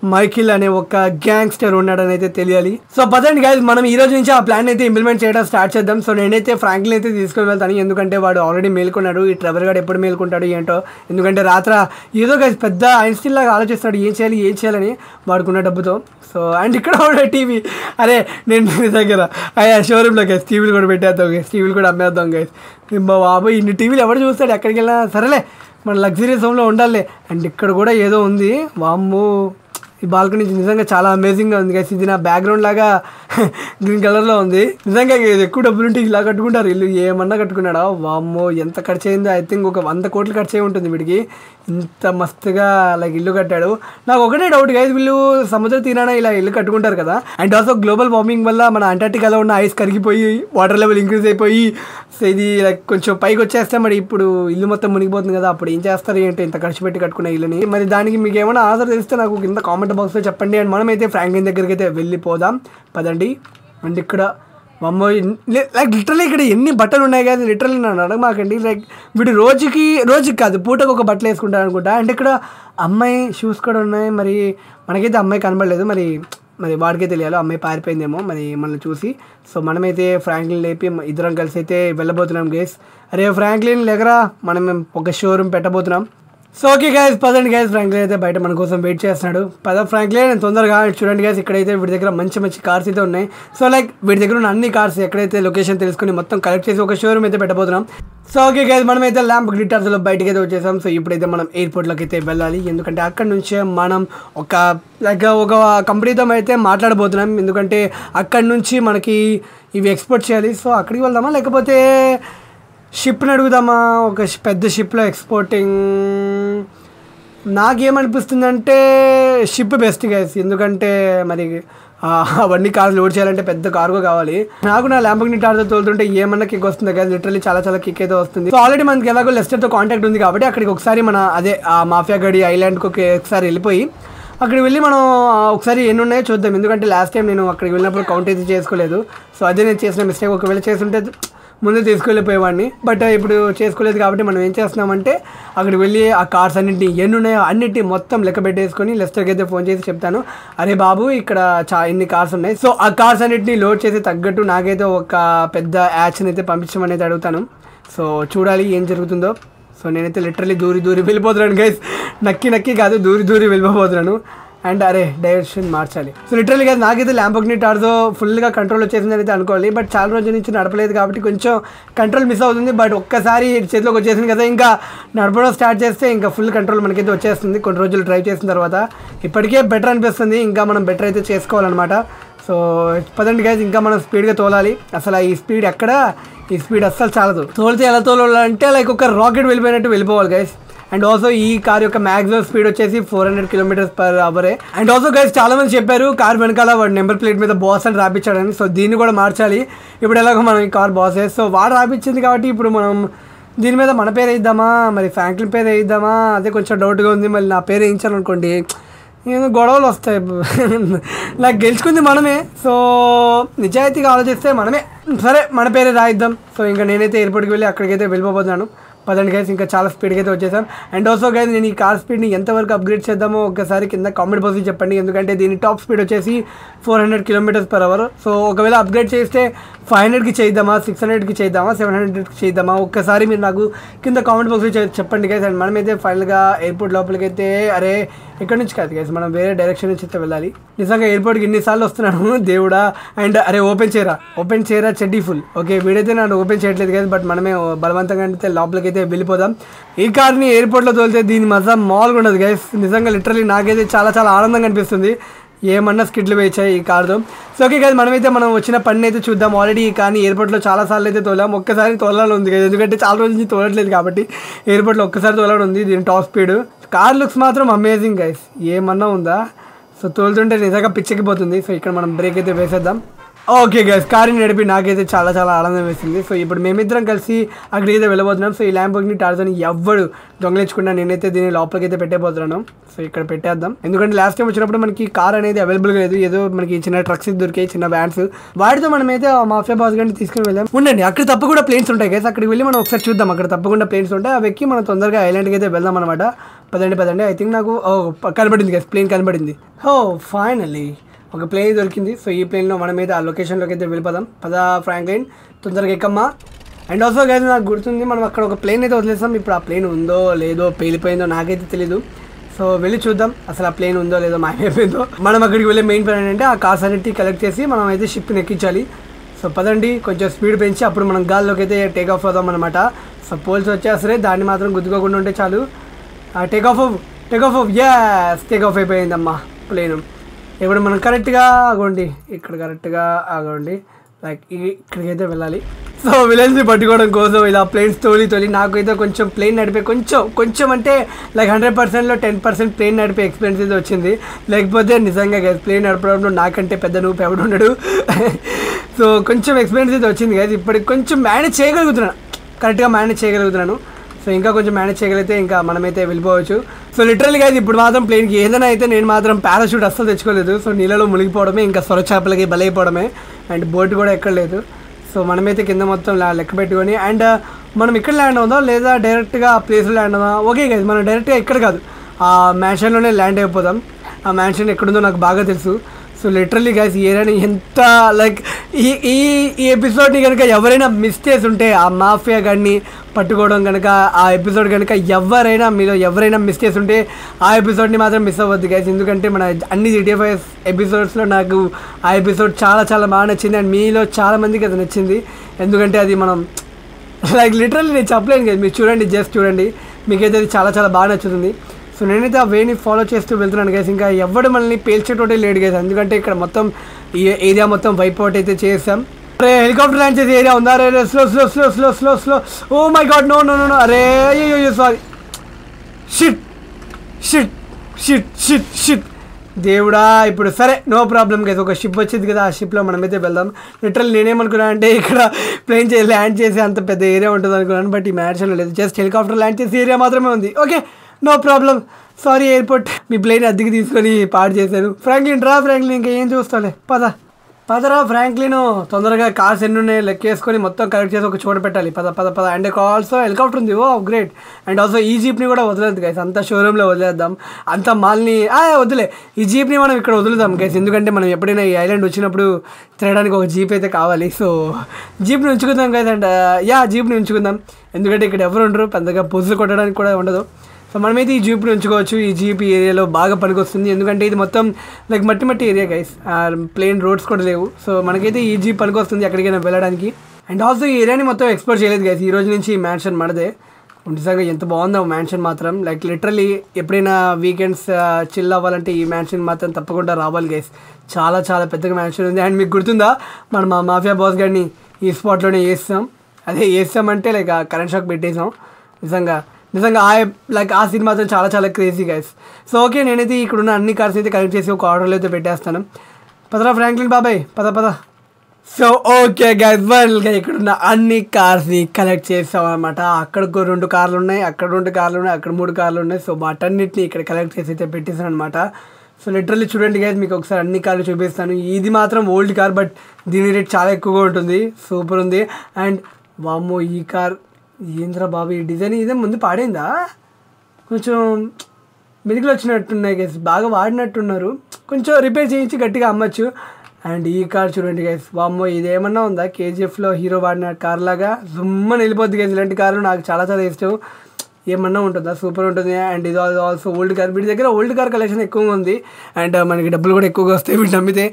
మైకిల్ అనే ఒక గ్యాంగ్స్టర్ ఉన్నాడని అయితే తెలియాలి సో పదండి గైస్ మనం ఈ రోజు నుంచి ఆ ప్లాన్ అయితే ఇంప్లిమెంట్ చేయడం స్టార్ట్ చేద్దాం సో నేనైతే ఫ్రాంక్లిన్ అయితే తీసుకొని వెళ్తాను ఎందుకంటే వాడు ఆల్రెడీ మేల్కొన్నాడు ఈ ట్రెవర్ గాడు ఎప్పుడు మేల్కొంటాడు ఏంటో ఎందుకంటే రాత్ర ఏదో గైస్ పెద్ద ఐన్స్టీన్ లాగా ఆలోచిస్తున్నాడు ఏం చేయాలి ఏం చేయాలని వాడుకున్న డబ్బుతో సో అండ్ ఇక్కడ కూడా టీవీ అరే నేను మీ దగ్గర అయ్యా షోరూంలో గైస్ టీవీలు కూడా పెట్టేద్దాం గైస్ టీవీలు కూడా అమ్మేద్దాం గైస్ మా బాబు ఇన్ని టీవీలు ఎవరు చూస్తాడు ఎక్కడికి వెళ్ళినా సరేలే మన లగ్జరీస్ హోమ్లో ఉండాలి అండ్ ఇక్కడ కూడా ఏదో ఉంది వామ్మో ఈ బాల్కనీ నిజంగా చాలా అమేజింగ్గా ఉంది గైస్ ఇది నా బ్యాక్గ్రౌండ్ లాగా గ్రీన్ కలర్లో ఉంది నిజంగా ఇది ఎక్కువ డబ్బులు ఉంటే ఇలా కట్టుకుంటారు ఇల్లు ఏమన్నా కట్టుకున్నాడా వామ్మో ఎంత ఖర్చు అయిందో ఐ థింక్ ఒక వంద కోట్లు ఖర్చు అయి ఉంటుంది వీడికి ఇంత మస్తుగా లైక్ ఇల్లు కట్టాడు నాకు ఒకటే డౌట్ గైస్ వీళ్ళు సముద్ర తీరాన ఇలా ఇల్లు కట్టుకుంటారు కదా అండ్ ఆల్సో గ్లోబల్ వార్మింగ్ వల్ల మన అంటార్టికాలో ఉన్న ఐస్ కరిగిపోయి వాటర్ లెవెల్ ఇంక్రీజ్ అయిపోయి సో ఇది లైక్ కొంచెం పైకి వచ్చేస్తే మరి ఇప్పుడు ఇల్లు మొత్తం మునిగిపోతుంది కదా అప్పుడు ఏం చేస్తారు ఏంటి ఇంత ఖర్చు పెట్టి కట్టుకున్న ఇల్లుని మరి దానికి మీకు ఏమైనా ఆన్సర్ తెలిస్తే నాకు కింద కామెంట్ బాక్స్లో చెప్పండి అండ్ మనమైతే ఫ్రాంక్లిన్ దగ్గరికి అయితే వెళ్ళిపోదాం పదండి అండ్ ఇక్కడ మమ్మో లైక్ లిటరల్లీ ఇక్కడ ఎన్ని బట్టలు ఉన్నాయి కదా లిటరల్లీ నన్ను అడగమాకండి లైక్ వీడు రోజుకి రోజుకి కాదు పూటకు ఒక బట్టలు వేసుకుంటారు అనుకుంటా అండ్ ఇక్కడ అమ్మాయి షూస్ కూడా ఉన్నాయి మరి మనకైతే అమ్మాయి కనబడలేదు మరి మరి వాడికే తెలియాలి అమ్మాయి పారిపోయిందేమో మరి మనల్ని చూసి సో మనమైతే ఫ్రాంక్లిన్ లేపి ఇద్దరం కలిసి అయితే వెళ్ళబోతున్నాం గేస్ అరే ఫ్రాంక్లిన్ లేకరా మనం ఒక షోరూమ్ పెట్టబోతున్నాం సో ఓకే గైస్ పదండి గైస్ ఫ్రాంక్లిన్ అయితే బయట మన కోసం వెయిట్ చేస్తున్నాడు పద ఫ్రాంక్లిన్ నేను తొందరగా చూడండి గైస్ ఇక్కడైతే వీడి దగ్గర మంచి మంచి కార్స్ అయితే ఉన్నాయి సో లైక్ వీడి దగ్గర ఉన్న అన్ని కార్స్ ఎక్కడైతే లొకేషన్ తెలుసుకుని మొత్తం కలెక్ట్ చేసి ఒక షోరూమ్ అయితే పెట్టబోతున్నాం సో ఓకే గైస్ మనం అయితే ల్యాంప్ గ్లిటర్స్లో బయటకి అయితే వచ్చేసాం సో ఇప్పుడైతే మనం ఎయిర్పోర్ట్లోకి అయితే వెళ్ళాలి ఎందుకంటే అక్కడ నుంచే మనం ఒక లైక్ ఒక కంపెనీతో అయితే మాట్లాడబోతున్నాం ఎందుకంటే అక్కడ నుంచి మనకి ఇవి ఎక్స్పోర్ట్ చేయాలి సో అక్కడికి వెళ్దామా లేకపోతే షిప్ని అడుగుదామా ఒక షి- పెద్ద షిప్లో ఎక్స్పోర్టింగ్ నాకేమనిపిస్తుందంటే షిప్ బెస్ట్ గైస్ ఎందుకంటే మరి ఆ, అవన్నీ కార్లు లోడ్ చేయాలంటే పెద్ద కార్గో కావాలి నాకు నా ల్యాంబోగిని టార్తో తోలుతుంటే ఏమన్నా కిక్ వస్తుంది కదా లిటరల్లీ చాలా చాలా కిక్ అయితే వస్తుంది సో ఆల్రెడీ మనకి ఎలాగో లెస్టర్తో కాంటాక్ట్ ఉంది కాబట్టి అక్కడికి ఒకసారి మన అదే ఆ మాఫియా గడి ఐలాండ్కి ఒక- ఒకసారి వెళ్ళిపోయి అక్కడికి వెళ్ళి మనం ఆ, ఒకసారి ఎన్ని ఉన్నాయో చూద్దాం ఎందుకంటే లాస్ట్ టైం నేను అక్కడికి వెళ్ళినప్పుడు కౌంట్ అయితే చేసుకోలేదు సో అదే నేను చేసిన మిస్టేక్ ఒకవేళ చేస్తుంటే ముందు తీసుకెళ్ళిపోయేవాడిని బట్ ఇప్పుడు చేసుకోలేదు కాబట్టి మనం ఏం చేస్తున్నామంటే అక్కడికి వెళ్ళి ఆ కార్స్ అన్నింటినీ ఎన్ని ఉన్నాయో అన్నింటినీ మొత్తం లెక్క పెట్టేసుకొని లెస్టర్కి అయితే ఫోన్ చేసి చెప్తాను అరే బాబు ఇక్కడ చా ఇన్ని కార్స్ ఉన్నాయి సో ఆ కార్స్ అన్నింటినీ లోడ్ చేసి తగ్గట్టు నాకైతే ఒక పెద్ద యాక్షన్ అయితే పంపించమని అయితే అడుగుతాను సో చూడాలి ఏం జరుగుతుందో సో నేనైతే లిటరలీ దూరి దూరి వెళ్ళిపోతున్నాను గైస్ నక్కి నక్కి కాదు దూరి దూరి వెళ్ళిపోతున్నాను అండ్ అరే డైరెక్షన్ మార్చాలి సో లిటరల్లీ కాదు నాకైతే ల్యాంబోగ్ని టార్తో ఫుల్గా కంట్రోల్ వచ్చేసిందని అయితే అనుకోవాలి బట్ చాలా రోజుల నుంచి నడపలేదు కాబట్టి కొంచెం కంట్రోల్ మిస్ అవుతుంది బట్ ఒక్కసారి చేతిలోకి వచ్చేసింది కదా ఇంకా నడపడం స్టార్ట్ చేస్తే ఇంకా ఫుల్ కంట్రోల్ మనకైతే వచ్చేస్తుంది కొన్ని రోజులు డ్రైవ్ చేసిన తర్వాత ఇప్పటికే బెటర్ అనిపిస్తుంది ఇంకా మనం బెటర్ అయితే చేసుకోవాలన్నమాట సో పదండి గైజ్ ఇంకా మనం స్పీడ్గా తోలాలి అసలు ఈ స్పీడ్ ఎక్కడ ఈ స్పీడ్ అస్సలు చాలదు తోలితే ఎలా తోలాలంటే లైక్ ఒక రాకెట్ వెళ్ళిపోయినట్టు వెళ్ళిపోవాలి గైస్ అండ్ ఆల్సో ఈ కార్ యొక్క మాక్సిమం స్పీడ్ వచ్చేసి ఫోర్ హండ్రెడ్ కిలోమీటర్స్ పర్ అవరే అండ్ ఆల్సో గైస్ చాలా మంది చెప్పారు కార్ వెనకాల వాడు నెంబర్ ప్లేట్ మీద బాస్ అని రాపించాడని సో దీన్ని కూడా మార్చాలి ఇప్పుడు ఎలాగో మనం ఈ కార్ బాస్ సో వాడు రాపించింది కాబట్టి ఇప్పుడు మనం దీని మీద మన పేరు వేయిద్దామా మరి ఫ్రాంక్లిన్ పేరు వేయిద్దామా అదే కొంచెం డౌట్గా ఉంది మళ్ళీ నా పేరు వేయించాలనుకోండి ఏదో గొడవలు వస్తాయి నాకు గెలుచుకుంది మనమే సో నిజాయితీగా ఆలోచిస్తే మనమే సరే మన పేరే రాయిద్దాం సో ఇంకా నేనైతే ఎయిర్పోర్ట్కి వెళ్ళి అక్కడికైతే వెళ్ళిపోతున్నాను పదండి గైస్ ఇంకా చాలా స్పీడ్గా అయితే వచ్చేసాం అండ్ ఆల్సో గైస్ నేను ఈ కార్ స్పీడ్ని ఎంతవరకు అప్గ్రేడ్ చేద్దామో ఒకసారి కింద కామెంట్ బాక్స్లో చెప్పండి ఎందుకంటే దీని టాప్ స్పీడ్ వచ్చేసి four hundred kilometres per hour so ఒకవేళ అప్గ్రేడ్ చేస్తే ఫైవ్ హండ్రెడ్కి చేద్దామా సిక్స్ హండ్రెడ్కి చేద్దామా సెవెన్ హండ్రెడ్కి చేద్దామా ఒక్కసారి మీరు నాకు కింద కామెంట్ బాక్స్లో చె- చెప్పండి గైస్ అండ్ మనమైతే ఫైనల్గా ఎయిర్పోర్ట్ లోపలికి అయితే అరే ఇక్కడ నుంచి కాదు గైస్ మనం వేరే డైరెక్షన్ నుంచి అయితే వెళ్ళాలి నిజంగా ఎయిర్పోర్ట్కి ఇన్నిసార్లు వస్తున్నాను దేవుడా అండ్ అరే ఓపెన్ చేయరా ఓపెన్ చేయరా చెడ్డీ ఫుల్ ఓకే వీడైతే నన్ను ఓపెన్ చేయట్లేదు కదా బట్ మనమే బలవంతంగా అయితే లోపలికి అయితే వెళ్ళిపోదాం ఈ కార్ని ఎయిర్పోర్ట్లో తోలితే దీని మజా మామూలుగా ఉండదు గైస్ నిజంగా లిటరలీ నాకైతే చాలా చాలా ఆనందంగా అనిపిస్తుంది ఏమన్నా స్కిట్లు వేయించాయి ఈ కార్తో సో ఓకే కదా మనమైతే మనం వచ్చిన పని అయితే చూద్దాం ఆల్రెడీ ఈ కార్ని ఎయిర్పోర్ట్లో చాలా సార్లు అయితే తోలాం ఒక్కసారి తోలాలని ఉంది కదా ఎందుకంటే చాలా రోజుల నుంచి తోలట్లేదు కాబట్టి ఎయిర్పోర్ట్లో ఒక్కసారి తోలాలని ఉంది దీని టాప్ స్పీడ్ కార్ లుక్స్ మాత్రం అమేజింగ్ గైస్ ఏమన్నా ఉందా సో తోలుతుంటే నిజంగా పిచ్చెక్కిపోతుంది సో ఇక్కడ మనం బ్రేక్ అయితే వేసేద్దాం ఓకే గైస్ కారుని నడిపి నాకైతే చాలా చాలా ఆనందం వేసింది సో ఇప్పుడు మేమిద్దరం కలిసి అక్కడికి అయితే వెళ్ళబోతున్నాం సో ఈ ల్యాంబోగ్ని టార్జన్ ఎవ్వడు దొంగలించకుండా నేనైతే దీన్ని లోపలికి అయితే పెట్టేపోతున్నాను సో ఇక్కడ పెట్టేద్దాం ఎందుకంటే లాస్ట్ టైం వచ్చినప్పుడు మనకి కార్ అనేది అవైలబుల్గా లేదు ఏదో మనకి చిన్న ట్రక్స్ దొరికాయి చిన్న వ్యాన్స్ వాటితో మనమైతే ఆ మాఫియా బాస్ గారిని తీసుకుని వెళ్ళాం ఉండండి అక్కడ తప్పకుండా ప్లేన్స్ ఉంటాయి గైస్ అక్కడికి వెళ్ళి మనం ఒకసారి చూద్దాం అక్కడ తప్పకుండా ప్లేన్స్ ఉంటాయి అవి ఎక్కి మనం తొందరగా ఐలాండ్కి అయితే వెళ్దాం అనమాట పదండి పదండి ఐ థింక్ నాకు ఓ ప- కనబడింది గైస్ ప్లేన్ కనబడింది ఓ ఫైనలీ ఒక ప్లేన్ దొరికింది సో ఈ ప్లేన్లో మనం అయితే ఆ లొకేషన్లోకి అయితే వెళ్ళిపోదాం పద ఫ్రాంక్లైన్ తొందరగా ఎక్కమ్మా అండ్ ఆల్సో గైస్ నాకు గుర్తుంది మనం అక్కడ ఒక ప్లేన్ అయితే వదిలేసాం ఇప్పుడు ఆ ప్లేన్ ఉందో లేదో పేలిపోయిందో నాకైతే తెలీదు సో వెళ్ళి చూద్దాం అసలు ఆ ప్లేన్ ఉందో లేదో మాయమైపోయిందో మనం అక్కడికి వెళ్ళే మెయిన్ ప్లాన్ ఏంటంటే ఆ కార్స్ అన్నిటి కలెక్ట్ చేసి మనం అయితే షిప్ని ఎక్కించాలి సో పదండి కొంచెం స్పీడ్ పెంచి అప్పుడు మనం గాల్లోకి అయితే టేక్ ఆఫ్ అవుదాం అనమాట సో పోల్స్ వచ్చేసరే దాన్ని మాత్రం గుద్దుకోకుండా ఉంటే చాలు take off take off as take off అయిపోయిందమ్మా ప్లేన్ ఇప్పుడు మనం కరెక్ట్గా ఆగండి ఇక్కడ కరెక్ట్గా ఆగండి లైక్ ఇక్కడికి అయితే వెళ్ళాలి సో విలన్స్ని పట్టుకోవడం కోసం ఇలా ప్లేన్స్ తోలి తోలి నాకైతే కొంచెం ప్లేన్ నడిపే కొంచెం కొంచెం అంటే లైక్ హండ్రెడ్ పర్సెంట్లో టెన్ పర్సెంట్ ప్లేన్ నడిపే ఎక్స్పీరియన్స్ అయితే వచ్చింది లేకపోతే నిజంగా గైస్ ప్లేన్ నడపడంలో నాకంటే పెద్ద నువ్వు ఎవడు ఉండడు సో కొంచెం ఎక్స్పీరియన్స్ అయితే వచ్చింది గైస్ ఇప్పటికి కొంచెం మేనేజ్ చేయగలుగుతున్నాను కరెక్ట్గా మేనేజ్ చేయగలుగుతున్నాను సో ఇంకా కొంచెం మేనేజ్ చేయగలిగితే ఇంకా మనమైతే వెళ్ళిపోవచ్చు సో లిటరల్గా అయితే ఇప్పుడు మాత్రం ప్లేన్కి ఏదైనా అయితే నేను మాత్రం పారాషూట్ అస్సలు తెచ్చుకోలేదు సో నీళ్ళలో మునిగిపోవడమే ఇంకా సొర చేపలకి బలైపోవడమే అండ్ బోట్ కూడా ఎక్కడలేదు సో మనమైతే కింద మొత్తం లా- లెక్క పెట్టుకొని అండ్ మనం ఇక్కడ ల్యాండ్ అవుదాం లేదా డైరెక్ట్గా ఆ ప్లేస్లో ల్యాండ్ అవుదాం ఓకే కదా మనం డైరెక్ట్గా ఇక్కడ కాదు ఆ మ్యాన్షన్లోనే ల్యాండ్ అయిపోదాం ఆ మ్యాన్షన్ ఎక్కడుందో నాకు బాగా తెలుసు సో లిటరల్లీ గైస్ ఈ ఏరియాని ఎంత లైక్ ఈ ఈ ఈ ఎపిసోడ్ని కనుక ఎవరైనా మిస్ చేసి ఉంటే ఆ మాఫియా గాడిని పట్టుకోవడం కనుక ఆ ఎపిసోడ్ కనుక ఎవరైనా మీలో ఎవరైనా మిస్ చేసి ఉంటే ఆ ఎపిసోడ్ని మాత్రం మిస్ అవ్వద్దు గైస్ ఎందుకంటే మన అన్ని జీటీఎఫ్ ఎపిసోడ్స్లో నాకు ఆ ఎపిసోడ్ చాలా చాలా బాగా నచ్చింది అండ్ మీలో చాలా మందికి అది నచ్చింది ఎందుకంటే అది మనం లైక్ లిటరల్లీ నేను చెప్పలేను కదా మీరు చూడండి జస్ట్ చూడండి మీకైతే అది చాలా చాలా బాగా నచ్చుతుంది సో నేనైతే ఆ వేని ఫాలో చేస్తూ వెళ్తున్నాను గైస్ ఇంకా ఎవడు మనల్ని పేల్చేటోటే లేడు గైస్ ఎందుకంటే ఇక్కడ మొత్తం ఈ ఏరియా మొత్తం వైప్ అవుట్ అయితే చేసాం అరే హెలికాప్టర్ ల్యాండ్ చేసే ఏరియా ఉందా అరే slow slow slow slow slow slow oh my god no no no no అరే అయ్యో sorry shit shit shit shit shit దేవుడా ఇప్పుడు సరే నో ప్రాబ్లం కదా ఒక షిప్ వచ్చింది కదా ఆ షిప్లో మనమైతే వెళ్దాం లిటరల్ నేనేమనుకున్నా అంటే ఇక్కడ ప్లేన్ చేసి ల్యాండ్ చేసి అంత పెద్ద ఏరియా ఉంటుంది అనుకున్నాను బట్ ఈ మ్యాన్షన్లో లేదు జస్ట్ హెలికాప్టర్ ల్యాండ్ చేసే ఏరియా మాత్రమే ఉంది okay no problem sorry airport మీ ప్లేన్ అద్దెకి తీసుకొని పాడు చేశాను ఫ్రాంక్లిన్ రా ఫ్రాంక్లిన్ ఇంకా ఏం చూస్తాలే పద పదరా ఫ్రాంక్లిన్ తొందరగా కార్స్ ఎన్ని ఉన్నాయి లెక్కేసుకొని మొత్తం కలెక్ట్ చేసి ఒక చోట పెట్టాలి పద పద పద అండ్ ఆల్సో హెలికాప్టర్ ఉంది ఓ గ్రేట్ అండ్ ఆల్సో ఈ జీప్ని కూడా వదిలేదు గైస్ అంతా షోరూంలో వదిలేద్దాం అంత మాల్ని ఆ, వదిలే ఈ జీప్ని మనం ఇక్కడ వదులుదాం గైస్ ఎందుకంటే మనం ఎప్పుడైనా ఈ ఐలాండ్ వచ్చినప్పుడు తిరగడానికి ఒక జీప్ అయితే కావాలి సో జీప్ని ఉంచుకుందాం గైస్ అండ్ యా జీప్ని ఉంచుకుందాం ఎందుకంటే ఇక్కడ ఎవరు ఉండరు పెద్దగా పొజులు కొట్టడానికి కూడా ఉండదు సో మనమైతే ఈ జీప్ని ఉంచుకోవచ్చు ఈ జీప్ ఈ ఏరియాలో బాగా పనికొస్తుంది ఎందుకంటే ఇది మొత్తం లైక్ మట్టి మట్టి ఏరియా గైస్ ప్లేన్ రోడ్స్ కూడా లేవు సో మనకైతే ఈ జీప్ పనికొస్తుంది ఎక్కడికైనా వెళ్ళడానికి అండ్ ఆల్సో ఈ ఏరియాని మొత్తం ఎక్స్ప్లోర్ చేయలేదు గైస్ ఈ రోజు నుంచి ఈ మ్యాన్షన్ మనదే నిజంగా ఎంత బాగుందో మ్యాన్షన్ మాత్రం లైక్ లిటరలీ ఎప్పుడైనా వీకెండ్స్ చిల్ అవ్వాలంటే ఈ మ్యాన్షన్ మాత్రం తప్పకుండా రావాలి గైస్ చాలా చాలా పెద్దగా మ్యాన్షన్ ఉంది అండ్ మీకు గుర్తుందా మనం మా మాఫియా బాస్ గారిని ఈ స్పాట్లోనే వేస్తాం అదే వేస్తామంటే లైక్ కరెంట్ షాక్ పెట్టేసాం నిజంగా నిజంగా ఆ లైక్ ఆ సీన్ మాత్రం చాలా చాలా క్రేజీ గైస్ సో ఓకే నేనైతే ఇక్కడ ఉన్న అన్ని కార్స్ అయితే కలెక్ట్ చేసి ఒక ఆర్డర్లో అయితే పెట్టేస్తాను పదరా ఫ్రాంక్లిన్ బాబాయ్ పద పద సో ఓకే గైస్ వరల్డ్గా ఇక్కడ ఉన్న అన్ని కార్స్ని కలెక్ట్ చేసాం అనమాట అక్కడ ఒక రెండు కార్లు ఉన్నాయి అక్కడ రెండు కార్లు ఉన్నాయి అక్కడ మూడు కార్లు ఉన్నాయి సో వాటన్నిటిని ఇక్కడ కలెక్ట్ చేసి అయితే పెట్టేసాను అనమాట సో లిటరల్లీ చూడండి గైస్ మీకు ఒకసారి అన్ని కార్లు చూపిస్తాను ఇది మాత్రం ఓల్డ్ కార్ బట్ దీని రేట్ చాలా ఎక్కువగా ఉంటుంది సూపర్ ఉంది అండ్ వామ్మో ఈ కార్ ఏంద్రా బాబు ఈ డిజైన్ ఇదే ముందు పాడైందా కొంచెం మెరుగులు వచ్చినట్టున్నాయి గైస్ బాగా వాడినట్టున్నారు కొంచెం రిపేర్ చేయించి గట్టిగా అమ్మచ్చు అండ్ ఈ కార్ చూడండి గైస్ వామ్మో ఇదేమన్నా ఉందా కేజీఎఫ్లో హీరో వాడిన కార్ లాగా జుమ్మని వెళ్ళిపోద్ది గైస్ ఇలాంటి కార్లు నాకు చాలా చాలా ఇష్టం ఏమన్నా ఉంటుందా సూపర్ ఉంటుంది అండ్ ఇది ఆల్సో ఓల్డ్ కార్ వీటి దగ్గర ఓల్డ్ కార్ కలెక్షన్ ఎక్కువగా ఉంది అండ్ మనకి డబ్బులు కూడా ఎక్కువగా వస్తాయి వీటిని నమ్మితే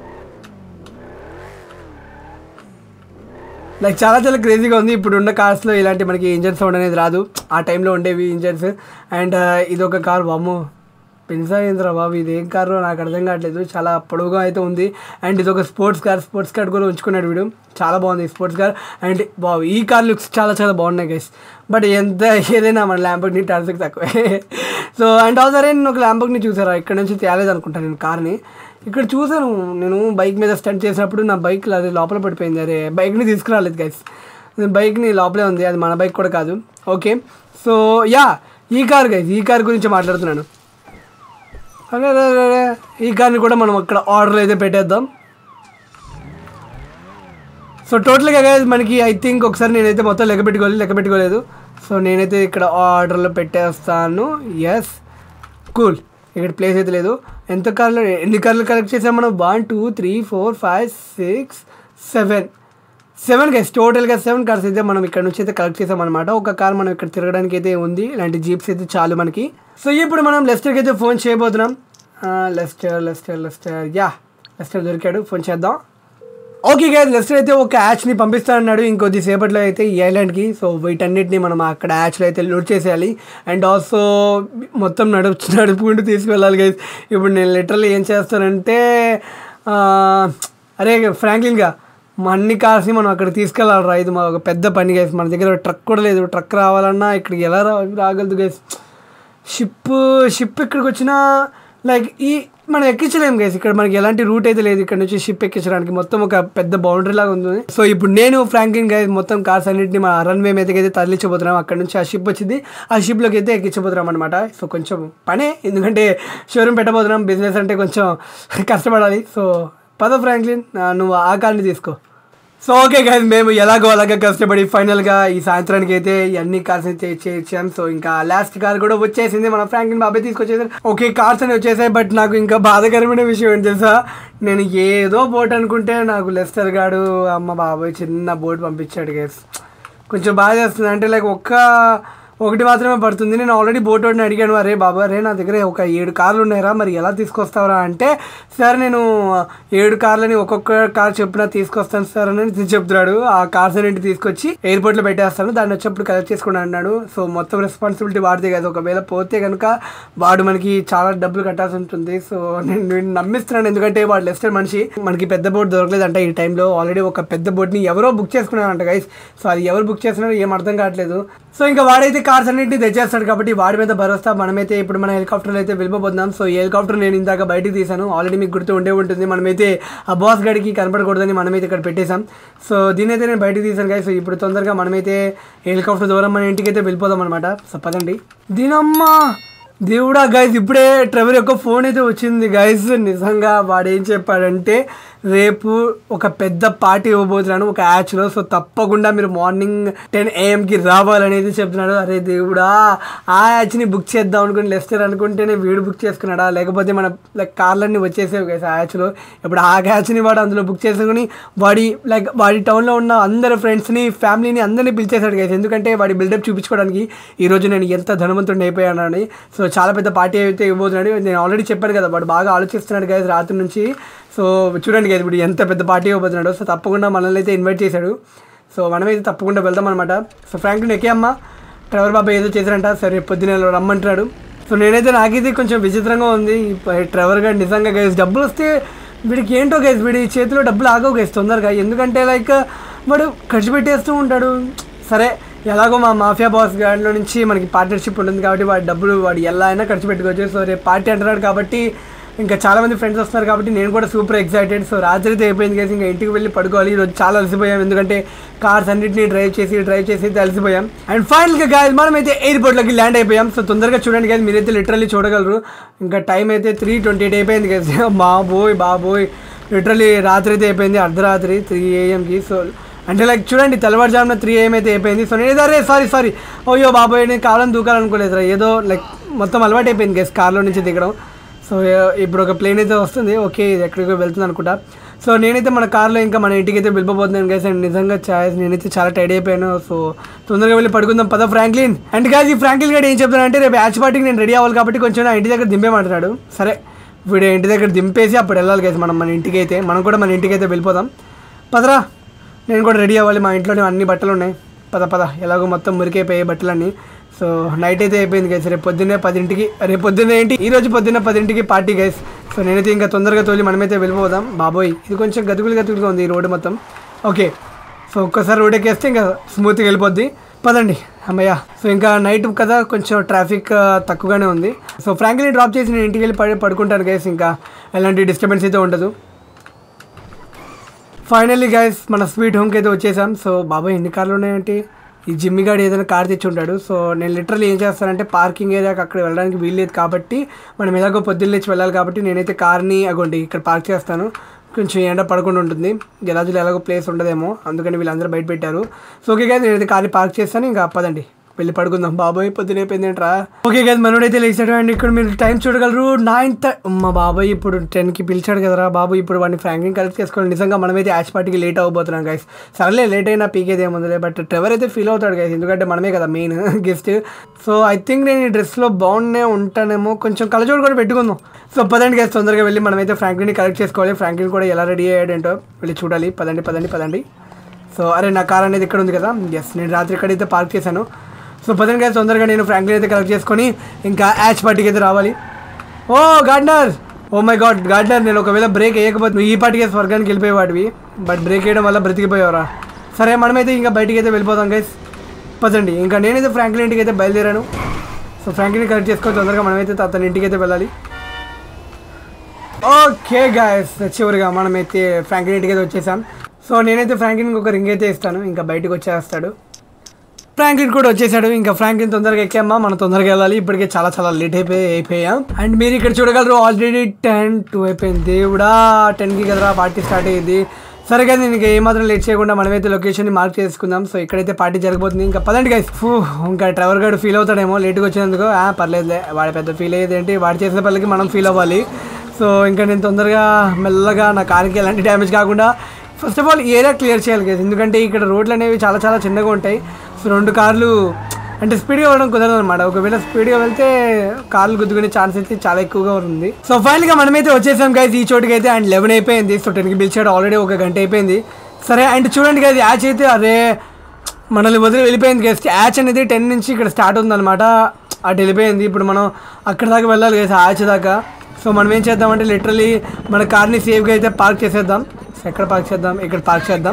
లైక్ చాలా చాలా క్రేజీగా ఉంది ఇప్పుడు ఉన్న కార్స్లో ఇలాంటి మనకి ఇంజన్ సౌండ్ అనేది రాదు ఆ టైంలో ఉండేవి ఇంజన్స్ అండ్ ఇది ఒక కార్ వాము పెన్సా ఏంద్రా బాబు ఇది ఏం కారు నాకు అర్థం కావట్లేదు చాలా పొడవుగా అయితే ఉంది అండ్ ఇది ఒక స్పోర్ట్స్ కార్ స్పోర్ట్స్ కార్ కూడా ఉంచుకున్నాడు వీడు చాలా బాగుంది ఈ స్పోర్ట్స్ కార్ అండ్ బాబు ఈ కార్ లుక్స్ చాలా చాలా బాగున్నాయి గైస్ బట్ ఎంత ఏదైనా మన ల్యాంబోగ్ని టార్సిక్ తక్కువే సో అండ్ ఆల్సో నేను ఒక ల్యాంబోగ్ని చూసారా ఇక్కడ నుంచి తేలేదు అనుకుంటాను నేను కార్ని ఇక్కడ చూసాను నేను బైక్ మీద స్టంట్ చేసినప్పుడు నా బైక్ అది లోపల పడిపోయింది అరే బైక్ని తీసుకురాలేదు గైస్ బైక్ని లోపలే ఉంది అది మన బైక్ కూడా కాదు ఓకే సో యా ఈ కార్ గైస్ ఈ కార్ గురించి మాట్లాడుతున్నాను అరే అరే, అరే, అరే. ఈ కార్ని కూడా మనం అక్కడ ఆర్డర్ అయితే పెట్టేద్దాం సో టోటల్గా గైస్ మనకి ఐ థింక్ ఒకసారి నేనైతే మొత్తం లెక్క పెట్టుకోవాలి లెక్క పెట్టుకోలేదు సో నేనైతే ఇక్కడ ఆర్డర్లో పెట్టేస్తాను ఎస్ కూల్ ఇక్కడ ప్లేస్ అయితే లేదు ఎంత కార్లు ఎన్ని కార్లు కలెక్ట్ చేసాం మనం one two three four five six seven seven guys టోటల్గా సెవెన్ కార్స్ అయితే మనం ఇక్కడ నుంచి అయితే కలెక్ట్ చేసాం అనమాట ఒక కార్ మనం ఇక్కడ తిరగడానికి అయితే ఉంది ఇలాంటి జీప్స్ అయితే చాలు మనకి సో ఇప్పుడు మనం లెస్టర్కి అయితే ఫోన్ చేయబోతున్నాం ఆ, Lester Lester Lester yeah Lester దొరికాడు ఫోన్ చేద్దాం ఓకే గైస్ లెస్టర్ అయితే ఒక యాచ్ని పంపిస్తానన్నాడు ఇంకొద్ది సేపట్లో అయితే ఈ ఐలాండ్కి సో వీటన్నిటిని మనం అక్కడ యాచ్లో అయితే లోడ్ చేసేయాలి అండ్ ఆల్సో మొత్తం నడుపు నడుపుకుంటూ తీసుకువెళ్ళాలి గైస్ ఇప్పుడు నేను లిటరల్లీ ఏం చేస్తానంటే ఆ, అరే ఫ్రాంక్లిన్గా మా అన్ని కార్స్ని మనం అక్కడ తీసుకెళ్ళాలి రా ఇది మా ఒక పెద్ద పని గైస్ మన దగ్గర ట్రక్ కూడా లేదు ట్రక్ రావాలన్నా ఇక్కడికి ఎలా రా రాగలదు గైస్ షిప్ షిప్ ఇక్కడికి వచ్చినా లైక్ ఈ మనం ఎక్కించలేం గైస్ ఇక్కడ మనకి ఎలాంటి రూట్ అయితే లేదు ఇక్కడ నుంచి షిప్ ఎక్కించడానికి మొత్తం ఒక పెద్ద బౌండరీ లాగా ఉంది సో ఇప్పుడు నేను ఫ్రాంకిన్ గైస్ మొత్తం కార్స్ అన్నింటిని మా రన్వే మీదకి అయితే తరలించబోతున్నాం అక్కడ నుంచి ఆ షిప్ వచ్చింది ఆ షిప్లోకి అయితే ఎక్కించబోతున్నాం అనమాట సో కొంచెం పనే ఎందుకంటే షోరూమ్ పెట్టబోతున్నాం బిజినెస్ అంటే కొంచెం కష్టపడాలి సో పద ఫ్రాంక్లిన్ ఆ, నువ్వు ఆ కార్ని తీసుకో సో ఓకే గైస్ మేము ఎలాగో అలాగా కష్టపడి ఫైనల్గా ఈ సాయంత్రానికి అయితే ఈ అన్ని కార్స్ అయితే చేర్చాం సో ఇంకా లాస్ట్ కార్ కూడా వచ్చేసింది మన ఫ్రాంక్లిన్ బాబాయ్ తీసుకొచ్చేసారు ఓకే కార్స్ అని వచ్చేసాయి బట్ నాకు ఇంకా బాధాకరమైన విషయం ఏంటి తెలుసా నేను ఏదో బోట్ అనుకుంటే నాకు లెస్టర్ గాడు అమ్మ బాబాయ్ చిన్న బోట్ పంపించాడు గైస్ కొంచెం బాగా చేస్తుంది అంటే లైక్ ఒక్క ఒకటి మాత్రమే పడుతుంది నేను ఆల్రెడీ బోట్ వాడిని అడిగాను అరే బాబా అరే నా దగ్గర ఒక ఏడు కార్లు ఉన్నాయరా మరి ఎలా తీసుకొస్తావరా అంటే సార్ నేను ఏడు కార్లని ఒక్కొక్క కార్ చెప్పినా తీసుకొస్తాను సార్ అని చెప్తున్నాడు ఆ కార్స్ అన్నింటి తీసుకొచ్చి ఎయిర్పోర్ట్లో పెట్టేస్తాను దాన్ని వచ్చేప్పుడు కలెక్ట్ చేసుకుని అన్నాడు సో మొత్తం రెస్పాన్సిబిలిటీ వాడితే కదా ఒకవేళ పోతే కనుక వాడు మనకి చాలా డబ్బులు కట్టాల్సి ఉంటుంది సో నేను నేను నమ్మిస్తున్నాను ఎందుకంటే వాడు లెస్టర్ మనిషి మనకి పెద్ద బోట్ దొరకలేదంట ఈ టైంలో ఆల్రెడీ ఒక పెద్ద బోట్ని ఎవరో బుక్ చేసుకున్నారంట గైస్ సో అది ఎవరు బుక్ చేస్తున్నారో ఏం అర్థం కావట్లేదు సో ఇంకా వాడైతే కార్స్ అన్నింటినీ తెచ్చేస్తాడు కాబట్టి వాడి మీద భరోసా మనమైతే ఇప్పుడు మన హెలికాప్టర్లో అయితే వెళ్ళిపోతున్నాం సో ఈ హెలికాప్టర్ నేను ఇందాక బయటికి తీసాను ఆల్రెడీ మీకు గుర్తు ఉండే ఉంటుంది మనమైతే ఆ బాస్ గడికి కనపడకూడదని మనమైతే ఇక్కడ పెట్టేశాం సో దీని అయితే నేను బయటికి తీసాను గాయ సో ఇప్పుడు తొందరగా మనమైతే హెలికాప్టర్ ద్వారా మన ఇంటికి అయితే వెళ్ళిపోదాం అనమాట సో పదండి దీనమ్మా దేవుడా గైస్ ఇప్పుడే ట్రెవర్ యొక్క ఫోన్ అయితే వచ్చింది గైస్ నిజంగా వాడు ఏం చెప్పాడంటే రేపు ఒక పెద్ద పార్టీ ఇవ్వబోతున్నాను ఒక యాచ్లో సో తప్పకుండా మీరు మార్నింగ్ టెన్ ఏఎంకి రావాలనేది చెప్తున్నాడు అరే దేవుడా ఆ యాచ్ని బుక్ చేద్దాం అనుకుని లెస్టర్ అనుకుంటేనే వీడు బుక్ చేసుకున్నాడా లేకపోతే మన లైక్ కార్లన్నీ వచ్చేసేవి గైస్ ఆ యాచ్లో ఇప్పుడు ఆ యాచ్ని వాడు అందులో బుక్ చేసుకుని వాడి లైక్ వాడి టౌన్లో ఉన్న అందరి ఫ్రెండ్స్ని ఫ్యామిలీని అందరినీ పిలిచేశాడు గైస్ ఎందుకంటే వాడి బిల్డప్ చూపించుకోవడానికి ఈరోజు నేను ఎంత ధనవంతుడిని అయిపోయానని సో చాలా పెద్ద పార్టీ అయితే ఇవ్వబోతున్నాడు నేను ఆల్రెడీ చెప్పాను కదా వాడు బాగా ఆలోచిస్తున్నాడు గైస్ రాత్రి నుంచి సో చూడండి గైస్ ఇప్పుడు ఎంత పెద్ద పార్టీ ఇవ్వబోతున్నాడు సో తప్పకుండా మనల్ని అయితే ఇన్వైట్ చేశాడు సో మనమైతే తప్పకుండా వెళ్దాం అనమాట సో ఫ్రాంక్లిన్ ఎక్కే అమ్మ ట్రెవర్ బాబా ఏదో చేశారంట సరే పొద్దున రమ్మంటున్నాడు సో నేనైతే నాకైతే కొంచెం విచిత్రంగా ఉంది ఈ ప- ట్రెవర్ గారు నిజంగా గైస్ డబ్బులు వస్తే వీడికి ఏంటో గైస్ వీడి చేతిలో డబ్బులు ఆగవు గైస్ తొందరగా ఎందుకంటే లైక్ వాడు ఖర్చు పెట్టేస్తూ ఉంటాడు సరే ఎలాగో మా మాఫియా బాస్ గాడిలో నుంచి మనకి పార్ట్నర్షిప్ ఉంటుంది కాబట్టి వాడి డబ్బులు వాడు ఎలా అయినా ఖర్చు పెట్టుకోవచ్చు సో రేపు పార్టీ అంటున్నాడు కాబట్టి ఇంకా చాలా మంది ఫ్రెండ్స్ వస్తున్నారు కాబట్టి నేను కూడా సూపర్ ఎక్సైటెడ్ సో రాత్రి అయితే అయిపోయింది కదా ఇంకా ఇంటికి వెళ్ళి పడుకోవాలి ఈరోజు చాలా అలసిపోయాం ఎందుకంటే కార్స్ అన్నింటినీ డ్రైవ్ చేసి డ్రైవ్ చేసి అయితే అలసిపోయాం అండ్ ఫైనల్గా గాయస్ మనం అయితే ఎయిర్పోర్ట్లోకి ల్యాండ్ అయిపోయాం సో తొందరగా చూడండి కదా మీరైతే లిటరల్లీ చూడగలరు ఇంకా టైం అయితే త్రీ ట్వంటీ ఎయిట్ అయిపోయింది కదా బాబోయ్ బాబోయ్ లిటరల్లీ రాత్రి అయితే అయిపోయింది అర్ధరాత్రి త్రీ ఏఎంకి సో అంటే లైక్ చూడండి తెల్లవారుజామున త్రీ ఏఎం అయితే అయిపోయింది సో నేను అరే సారీ సారీ అయ్యో బాబోయ్ నేను కావాలని దూకాలనుకోలేదు రా ఏదో లైక్ మొత్తం అలవాటు అయిపోయింది గెస్ కార్లో నుంచి దిగడం సో ఏ- ఇప్పుడు ఒక ప్లేన్ అయితే వస్తుంది ఓకే ఇది ఎక్కడికో వెళ్తుంది అనుకుంటా సో నేనైతే మన కార్లో ఇంకా మన ఇంటికి అయితే వెళ్ళిపోతున్నాను గైస్ అండ్ నిజంగా ఛాయ్ నేనైతే చాలా టైడ్ అయిపోయాను సో తొందరగా వెళ్ళి పడుకుందాం పద ఫ్రాంక్లిన్ అండ్ గాయస్ ఈ ఫ్రాంక్లిన్ గారు ఏం చెప్తానంటే రేపు యాచ్ పార్టీకి నేను రెడీ అవ్వాలి కాబట్టి కొంచెం నా ఇంటి దగ్గర దింపేమంటున్నాడు సరే వీడు ఇంటి దగ్గర దింపేసి అప్పుడు వెళ్ళాలి గైస్ మనం మన ఇంటికి అయితే మనం కూడా మన ఇంటికి అయితే వెళ్ళిపోదాం పదరా నేను కూడా రెడీ అవ్వాలి మా ఇంట్లోనే అన్ని బట్టలు ఉన్నాయి పద పద ఎలాగో మొత్తం మురికైపోయాయి బట్టలన్నీ సో నైట్ అయితే అయిపోయింది గైస్ రేపు పొద్దున్నే పదింటికి రేపు పొద్దున్నే ఏంటి ఈ రోజు పొద్దున్న పదింటికి పార్టీ గైస్ సో నేనైతే ఇంకా తొందరగా తోలి మనమైతే వెళ్ళిపోదాం బాబోయ్ ఇది కొంచెం గతుకులు గతుకులుగా ఉంది ఈ రోడ్డు మొత్తం ఓకే సో ఒక్కసారి రోడ్ ఎక్కేస్తే ఇంకా స్మూత్గా వెళ్ళిపోద్ది పదండి అమ్మయ్య సో ఇంకా నైట్ కదా కొంచెం ట్రాఫిక్ ఆ, తక్కువగానే ఉంది సో ఫ్రాంక్లీ డ్రాప్ చేసి నేను ఇంటికి వెళ్ళి పడి పడుకుంటాను గైస్ ఇంకా ఎలాంటి డిస్టర్బెన్స్ అయితే ఉండదు ఫైనల్లీ గైస్ మన స్వీట్ హోమ్కి అయితే వచ్చేసాం సో బాబాయ్ ఎన్ని కార్లు ఉన్నాయంటే ఈ జిమ్మి గాడు ఏదైనా కార్ తెచ్చి ఉంటాడు సో నేను లిటరల్లీ ఏం చేస్తానంటే పార్కింగ్ ఏరియాకి అక్కడ వెళ్ళడానికి వీల్లేదు కాబట్టి మనం ఎలాగో పొద్దున్న లేచి వెళ్ళాలి కాబట్టి నేనైతే కార్ని అగోండి ఇక్కడ పార్క్ చేస్తాను కొంచెం ఎండ పడకుండా ఉంటుంది గెలాజులు ఎలాగో ప్లేస్ ఉండదేమో అందుకని వీళ్ళందరూ బయట పెట్టారు సో ఓకే గాయస్ నేనైతే కార్ని పార్క్ చేస్తాను ఇంకా పదండి వెళ్ళి పడుకుందాం బాబాయ్ పొద్దున అయిపోయింది ఏంట్రా ఓకే కదా మనోడైతే లేచాడు అండ్ ఇక్కడ మీరు టైం చూడగలరు నైన్ మా బాబాయ్ ఇప్పుడు టెన్కి పిలిచాడు కదరా బాబు ఇప్పుడు వాడిని ఫ్రాంక్లిన్ కలెక్ట్ చేసుకోవాలి నిజంగా మనమైతే యాచ్ పార్టీకి లేట్ అవ్వబోతున్నాం గైస్ సర్లే లేట్ అయినా పీకేది ఏముందిలే బట్ ట్రెవర్ అయితే ఫీల్ అవుతాడు గైస్ ఎందుకంటే మనమే కదా main guest so I think నేను ఈ డ్రెస్లో బాగున్నే ఉంటానేమో కొంచెం కలజోడు కూడా పెట్టుకుందాం సో పదండి గైస్ తొందరగా వెళ్ళి మనమైతే ఫ్రాంక్లిన్ కలెక్ట్ చేసుకోవాలి ఫ్రాంక్లిన్ కూడా ఎలా రెడీ అయ్యాడేంటో వెళ్ళి చూడాలి పదండి పదండి పదండి సో అరే నా కార్ అనేది ఇక్కడ ఉంది కదా ఎస్ నేను రాత్రి ఇక్కడైతే పార్క్ చేశాను సో పదండి గైస్ తొందరగా నేను ఫ్రాంక్లిన్ అయితే కలెక్ట్ చేసుకొని ఇంకా యాచ్ పార్టీకి అయితే రావాలి oh Gardner oh my god Gardner నేను ఒకవేళ బ్రేక్ వేయకపోతే నువ్వు ఈ పాటికే స్వర్గానికి వెళ్ళిపోయేవాడివి బట్ బ్రేక్ వేయడం వల్ల బ్రతికిపోయావరా సరే మనమైతే ఇంకా బయటికి అయితే వెళ్ళిపోతాం గైస్ పదండి ఇంకా నేనైతే ఫ్రాంక్లిన్ ఇంటికి అయితే బయలుదేరాను సో ఫ్రాంక్లిన్ కలెక్ట్ చేసుకొని తొందరగా మనమైతే అతని ఇంటికి అయితే వెళ్ళాలి ఓకే గాయస్ చివరిగా మనమైతే ఫ్రాంక్లిన్ ఇంటికి అయితే వచ్చేసాం సో నేనైతే ఫ్రాంక్లిన్కి ఒక రింగ్ అయితే ఇస్తాను ఇంకా బయటకు వచ్చేస్తాడు ఫ్రాంక్లిన్ కూడా వచ్చేసాడు ఇంకా ఫ్రాంక్లిన్ తొందరగా ఎక్కామా మనం తొందరగా వెళ్ళాలి ఇప్పటికే చాలా చాలా లేట్ అయిపోయి అయిపోయాం అండ్ మీరు ఇక్కడ చూడగలరు ఆల్రెడీ టెన్ టూ అయిపోయింది దేవుడా టెన్కి కదరా పార్టీ స్టార్ట్ అయ్యింది సరే కదా నేను ఇంకా ఏమాత్రం లేట్ చేయకుండా మనమైతే లొకేషన్ మార్క్ చేసుకుందాం సో ఇక్కడైతే పార్టీ జరగబోతుంది ఇంకా పదండి గైస్ ఫూ ఇంకా డ్రైవర్ గారు ఫీల్ అవుతాడేమో లేట్గా వచ్చినందుకు ఆ, పర్లేదులే వాడి పెద్ద ఫీల్ అయ్యేది ఏంటి వాడు చేసిన పనులకి మనం ఫీల్ అవ్వాలి సో ఇంకా నేను తొందరగా మెల్లగా నా కార్కి ఎలాంటి డ్యామేజ్ కాకుండా first of all area clear చేయాలి కదా ఎందుకంటే ఇక్కడ రోడ్లు అనేవి చాలా చాలా చిన్నగా ఉంటాయి సో రెండు కార్లు అంటే స్పీడ్గా వెళ్ళడం కుదరదు అనమాట ఒకవేళ స్పీడ్గా వెళ్తే కార్లు గుద్దుకునే ఛాన్స్ అయితే చాలా ఎక్కువగా ఉంది సో ఫైనల్గా మనమైతే వచ్చేసాం గైస్ ఈ చోటుకి అయితే అండ్ లెవెన్ అయిపోయింది సో టెన్కి పిలిచాడు ఆల్రెడీ ఒక గంట అయిపోయింది సరే అండ్ చూడండి గైస్ యాచ్ అయితే అరే మనల్ని వదిలి వెళ్ళిపోయింది గైస్ యాచ్ అనేది టెన్ నుంచి ఇక్కడ స్టార్ట్ ఉందన్నమాట అటు వెళ్ళిపోయింది ఇప్పుడు మనం అక్కడ దాకా వెళ్ళాలి గైస్ యాచ్ దాకా సో మనం ఏం చేద్దామంటే లిటరలీ మన కార్ని సేఫ్గా అయితే పార్క్ చేసేద్దాం సో ఎక్కడ పార్క్ చేద్దాం ఇక్కడ పార్క్ చేద్దాం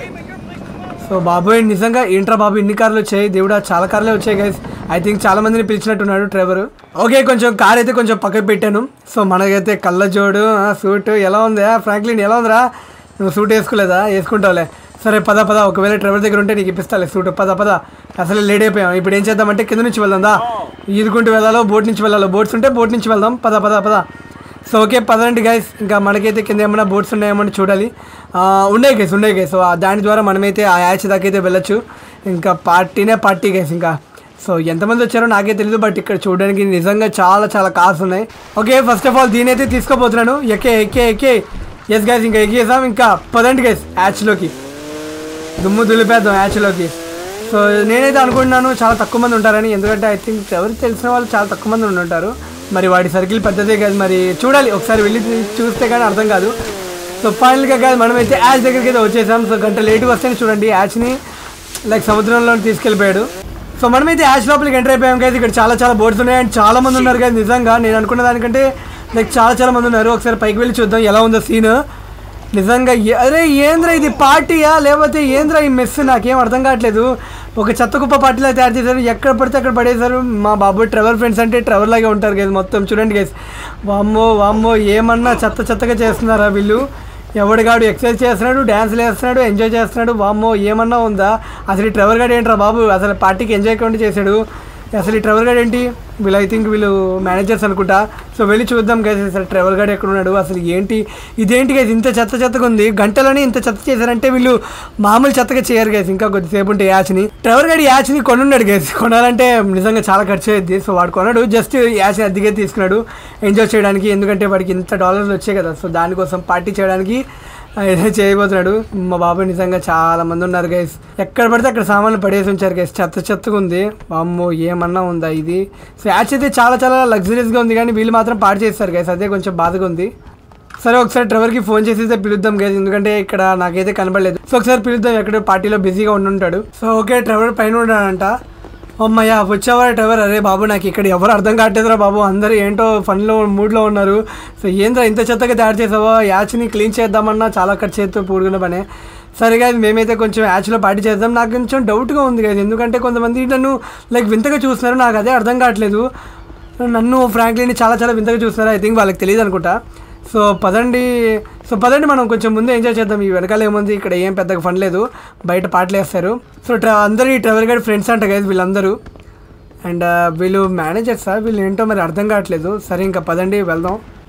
సో బాబోయ్ నిజంగా ఏంట్రా బాబు ఇన్ని కార్లు వచ్చాయి దేవుడా చాలా కార్లే వచ్చాయి గైస్ ఐ థింక్ చాలా మందిని పిలిచినట్టున్నాడు డ్రైవర్ ఓకే కొంచెం కార్ అయితే కొంచెం పక్కకు పెట్టాను సో మనకైతే కళ్ళజోడు సూట్ ఎలా ఉంది ఫ్రాంక్లిన్ ఎలా ఉందిరా నువ్వు సూట్ వేసుకోలేదా వేసుకుంటావులే సరే పద పద ఒకవేళ డ్రైవర్ దగ్గర ఉంటే నీకు ఇప్పిస్తాలే సూట్ పద పద అసలు లేట్ అయిపోయాం ఇప్పుడు ఏం చేద్దామంటే కింద నుంచి వెళ్దాందా ఈదుకుంటూ వెళ్ళాలో బోట్ నుంచి వెళ్ళాలో బోట్స్ ఉంటే బోట్ నుంచి వెళ్దాం పద పద పద సో ఓకే పదండి గైస్ ఇంకా మనకైతే కింద ఏమైనా బోట్స్ ఉన్నాయేమో చూడాలి ఆ, ఉన్నాయి గైస్ ఉన్నాయి గైస్ సో ఆ దాని ద్వారా మనమైతే ఆ యాచ్ దాకా అయితే వెళ్ళొచ్చు ఇంకా పార్టీనే పార్టీ గైస్ ఇంకా సో ఎంతమంది వచ్చారో నాకే తెలియదు బట్ ఇక్కడ చూడడానికి నిజంగా చాలా చాలా కార్స్ ఉన్నాయి ఓకే ఫస్ట్ ఆఫ్ ఆల్ దీనైతే తీసుకోపోతున్నాను ఎక్కే ఎక్కే ఎక్కే ఎస్ గైస్ ఇంకా ఎక్కేసాం ఇంకా పదండి గైస్ యాచ్లోకి దుమ్ము దులిపేద్దాం యాచ్లోకి సో నేనైతే అనుకుంటున్నాను చాలా తక్కువ మంది ఉంటారని ఎందుకంటే ఐ థింక్ ఎవరికి తెలిసిన వాళ్ళు చాలా తక్కువ మంది ఉండి ఉంటారు మరి వాడి సర్కిల్ పెద్దదే కాదు మరి చూడాలి ఒకసారి వెళ్ళి చూస్తే కానీ అర్థం కాదు సో ఫైనల్గా కాదు మనమైతే యాచ్ దగ్గరికి అయితే వచ్చేసాం సో గంట లేట్గా వస్తేనే చూడండి యాచ్ని లైక్ సముద్రంలో తీసుకెళ్ళిపోయాడు సో మనమైతే యాచ్ లోపలికి ఎంటర్ అయిపోయాం కదా ఇక్కడ చాలా చాలా బోర్డ్స్ ఉన్నాయి అండ్ చాలా మంది ఉన్నారు కదా నిజంగా నేను అనుకున్న దానికంటే లైక్ చాలా చాలా మంది ఉన్నారు ఒకసారి పైకి వెళ్ళి చూద్దాం ఎలా ఉందో సీన్ నిజంగా ఏ- అరే ఏంద్రా ఇది పార్టీయా లేకపోతే ఏంద్రా ఈ మెస్ నాకేం అర్థం కావట్లేదు ఒక చెత్త కుప్ప పార్టీలా తయారు చేశారు ఎక్కడ పడితే అక్కడ పడేశారు మా బాబు ట్రెవర్ ఫ్రెండ్స్ అంటే ట్రెవర్ లాగే ఉంటారు గైస్ మొత్తం చూడండి గైస్ వామ్మో వామ్మో ఏమన్నా చెత్త చెత్తగా చేస్తున్నారా వీళ్ళు ఎవడిగాడు ఎక్సర్సైజ్ చేస్తున్నాడు డ్యాన్స్లు వేస్తున్నాడు ఎంజాయ్ చేస్తున్నాడు వామ్మో ఏమన్నా ఉందా అసలు ఈ ట్రెవర్ గాడు ఏంట్రా బాబు అసలు పార్టీకి ఎంజాయ్ కాకుండా చేశాడు అసలు ఈ ట్రెవర్ గార్డ్ ఏంటి వీళ్ళు ఐ థింక్ వీళ్ళు మేనేజర్స్ అనుకుంటా సో వెళ్ళి చూద్దాం గైస్ అసలు ట్రెవర్ గార్డ్ ఎక్కడ ఉన్నాడు అసలు ఏంటి ఇదేంటి గైస్ ఇంత చెత్త చెత్తగా ఉంది గంటలని ఇంత చెత్త చేశారంటే వీళ్ళు మామూలు చెత్తగా చేయరు గైస్ ఇంకా కొద్దిసేపు ఉంటే యాచ్ని ట్రెవర్ గార్డ్ యాచ్ని కొనున్నాడు గైస్ కొనాలంటే నిజంగా చాలా ఖర్చు అయ్యింది సో వాడు కొన్నాడు జస్ట్ యాచ్ని అద్దెకే తీసుకున్నాడు ఎంజాయ్ చేయడానికి ఎందుకంటే వాడికి ఇంత డాలర్లు వచ్చాయి కదా సో దానికోసం పార్టీ చేయడానికి ఏదో చేయబోతున్నాడు మా బాబాయ్ నిజంగా చాలా మంది ఉన్నారు గైస్ ఎక్కడ పడితే అక్కడ సామాన్లు పడేసి ఉంచారు గైస్ చెత్త చెత్తగా ఉంది అమ్మో ఏమన్నా ఉందా ఇది సో యాచ్ అయితే చాలా చాలా లగ్జరీస్గా ఉంది కానీ వీళ్ళు మాత్రం పాడు చేస్తారు గైస్ అదే కొంచెం బాధగా ఉంది సరే ఒకసారి డ్రైవర్కి ఫోన్ చేసి అయితే పిలుద్దాం గైస్ ఎందుకంటే ఇక్కడ నాకైతే కనబడలేదు సో ఒకసారి పిలుద్దాం ఎక్కడ పార్టీలో బిజీగా ఉండుంటాడు సో ఓకే డ్రైవర్ పైన ఉన్నాడంట అమ్మయ్య వచ్చావా డ్రైవర్ అరే బాబు నాకు ఇక్కడ ఎవరు అర్థం కావట్లేదురా బాబు అందరూ ఏంటో ఫన్లో మూడ్లో ఉన్నారు సో ఏంద్రా ఇంత చెత్తగా తయారు చేసావా యాచ్ని క్లీన్ చేద్దామన్నా చాలా ఖర్చు చేస్తూ పూడుకున్న పనే సరే గాయస్ మేమైతే కొంచెం యాచ్లో పార్టీ చేద్దాం నాకు కొంచెం డౌట్గా ఉంది కదా ఎందుకంటే కొంతమంది నన్ను లైక్ వింతగా చూస్తున్నారు నాకు అదే అర్థం కావట్లేదు నన్ను ఫ్రాంక్లీని చాలా చాలా వింతగా చూస్తున్నారు ఐ థింక్ వాళ్ళకి తెలియదు అనుకుంటా సో పదండి సో పదండి మనం కొంచెం ముందు ఎంజాయ్ చేద్దాం ఈ వెనకాల ఏముంది ఇక్కడ ఏం పెద్దగా ఫన్ లేదు బయట పాటలు వేస్తారు సో ట్రా అందరూ ఈ ట్రావెల్ గైడ్ ఫ్రెండ్స్ అంట గైస్ వీళ్ళందరూ అండ్ వీళ్ళు మేనేజర్సా వీళ్ళు ఏంటో మరి అర్థం కావట్లేదు సరే ఇంకా పదండి వెళ్దాం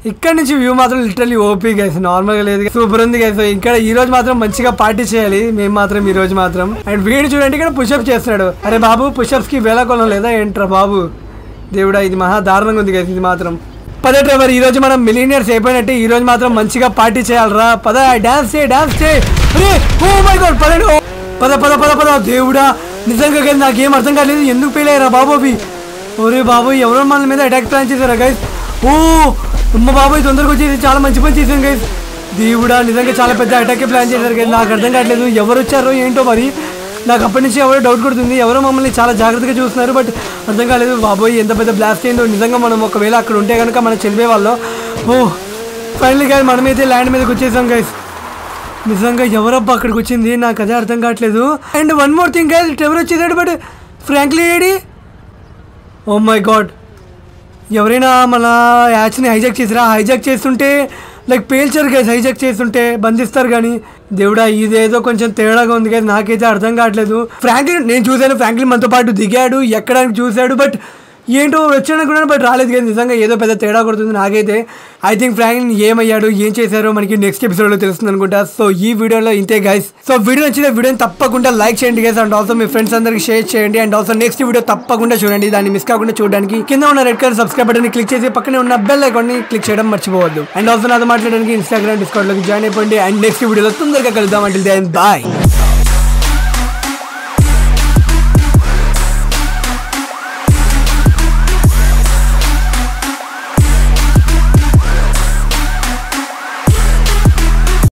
ఇక్కడ నుంచి వ్యూ మాత్రం లిటరల్లీ ఓపీ గైస్ నార్మల్ గా లేదు సూపర్ ఉంది గైస్ ఇక్కడ ఈ రోజు మాత్రం మంచిగా పార్టీ చేయాలి మేము మాత్రం ఈ రోజు మాత్రం అండ్ వీడు చూడండి ఇక్కడ పుషప్ చేస్తున్నాడు అరే బాబు పుషప్స్ కి వేళకొలం లేదా ఏంట్రా బాబు దేవుడా ఇది మహా దారుణంగా ఉంది గైస్ ఇది మాత్రం పద డ్రైవర్ ఈ రోజు మనం మిలీనియర్స్ అయిపోయినట్టే ఈ రోజు మాత్రం మంచిగా పార్టీ చేయాలరా పద డాన్స్ చేయి డాన్స్ చేయి అరే ఓ మై గాడ్ పదండి ఓ, పద పద పద పద దేవుడా నిజంగా guys నాకేం అర్థం కాలేదు ఎందుకు పెళ్ళారా బాబు అవి ఒరే బాబు ఎవరో మన మీద అటాక్ ప్లాన్ చేశారా గైస్ ఓ అమ్మ బాబు తొందరగా వచ్చేసి చాలా మంచి పని చేసాం గైస్ దేవుడా నిజంగా చాలా పెద్ద అటాక్ ప్లాన్ చేశారు గైస్ నాకు అర్థం కావట్లేదు ఎవరు వచ్చారో ఏంటో మరి నాకు అప్పటి నుంచి ఎవరో డౌట్ కొడుతుంది ఎవరో మమ్మల్ని చాలా జాగ్రత్తగా చూస్తున్నారు బట్ అర్థం కాలేదు బాబోయ్ ఎంత పెద్ద బ్లాస్ట్ అయిందో నిజంగా మనం ఒకవేళ అక్కడ ఉంటే కనుక మనం చనిపోయే వాళ్ళం ఓ ఫైనలీ గైస్ మనమైతే ల్యాండ్ మీదకి వచ్చేసాం గైస్ నిజంగా ఎవరబ్బా అక్కడికి వచ్చింది నాకు అదే అర్థం కావట్లేదు and one more thing guys ఎవరు వచ్చేసాడు బట్ ఫ్రాంక్లీ ఏడి ఓ మై గాడ్ ఎవరైనా మన యాచ్ని హైజాక్ చేసిరా హైజాక్ చేస్తుంటే లైక్ పేల్చరు గైస్ హైజాక్ చేస్తుంటే బంధిస్తారు కానీ దేవుడా ఇదేదో కొంచెం తేడాగా ఉంది కదా నాకైతే అర్థం కావట్లేదు ఫ్రాంక్లిన్ నేను చూశాను ఫ్రాంక్లిన్ మనతో పాటు దిగాడు ఎక్కడానికి చూశాడు బట్ ఏంటో వచ్చాడు కూడా బట్ రాలేదు కానీ నిజంగా ఏదో పెద్ద తేడా కొడుతుంది నాకైతే ఐ థింక్ ఫ్రాంక్లిన్ ఏమయ్యాడు ఏం చేశారో మనకి నెక్స్ట్ ఎపిసోడ్లో తెలుస్తుంది అనుకుంటా సో ఈ వీడియోలో ఇంతే గైస్ సో వీడియో నచ్చితే వీడియోని తప్పకుండా లైక్ చేయండి గైస్ అండ్ ఆల్సో మీ ఫ్రెండ్స్ అందరికి షేర్ చేయండి అండ్ ఆల్సో నెక్స్ట్ వీడియో తప్పకుండా చూడండి దాన్ని మిస్ కాకుండా చూడడానికి కింద ఉన్న red colour subscribe button click చేసి పక్కనే ఉన్న బెల్ ఐకాన్ ని క్లిక్ చేయడం మర్చిపోవద్దు అండ్ ఆల్సో నాతో మాట్లాడడానికి ఇన్స్టాగ్రామ్ డిస్కౌంట్ లోకి జాయిన్ అయిపోండి అండ్ నెక్స్ట్ వీడియోలో తొందరగా కలుద్దాం అంటే బాయ్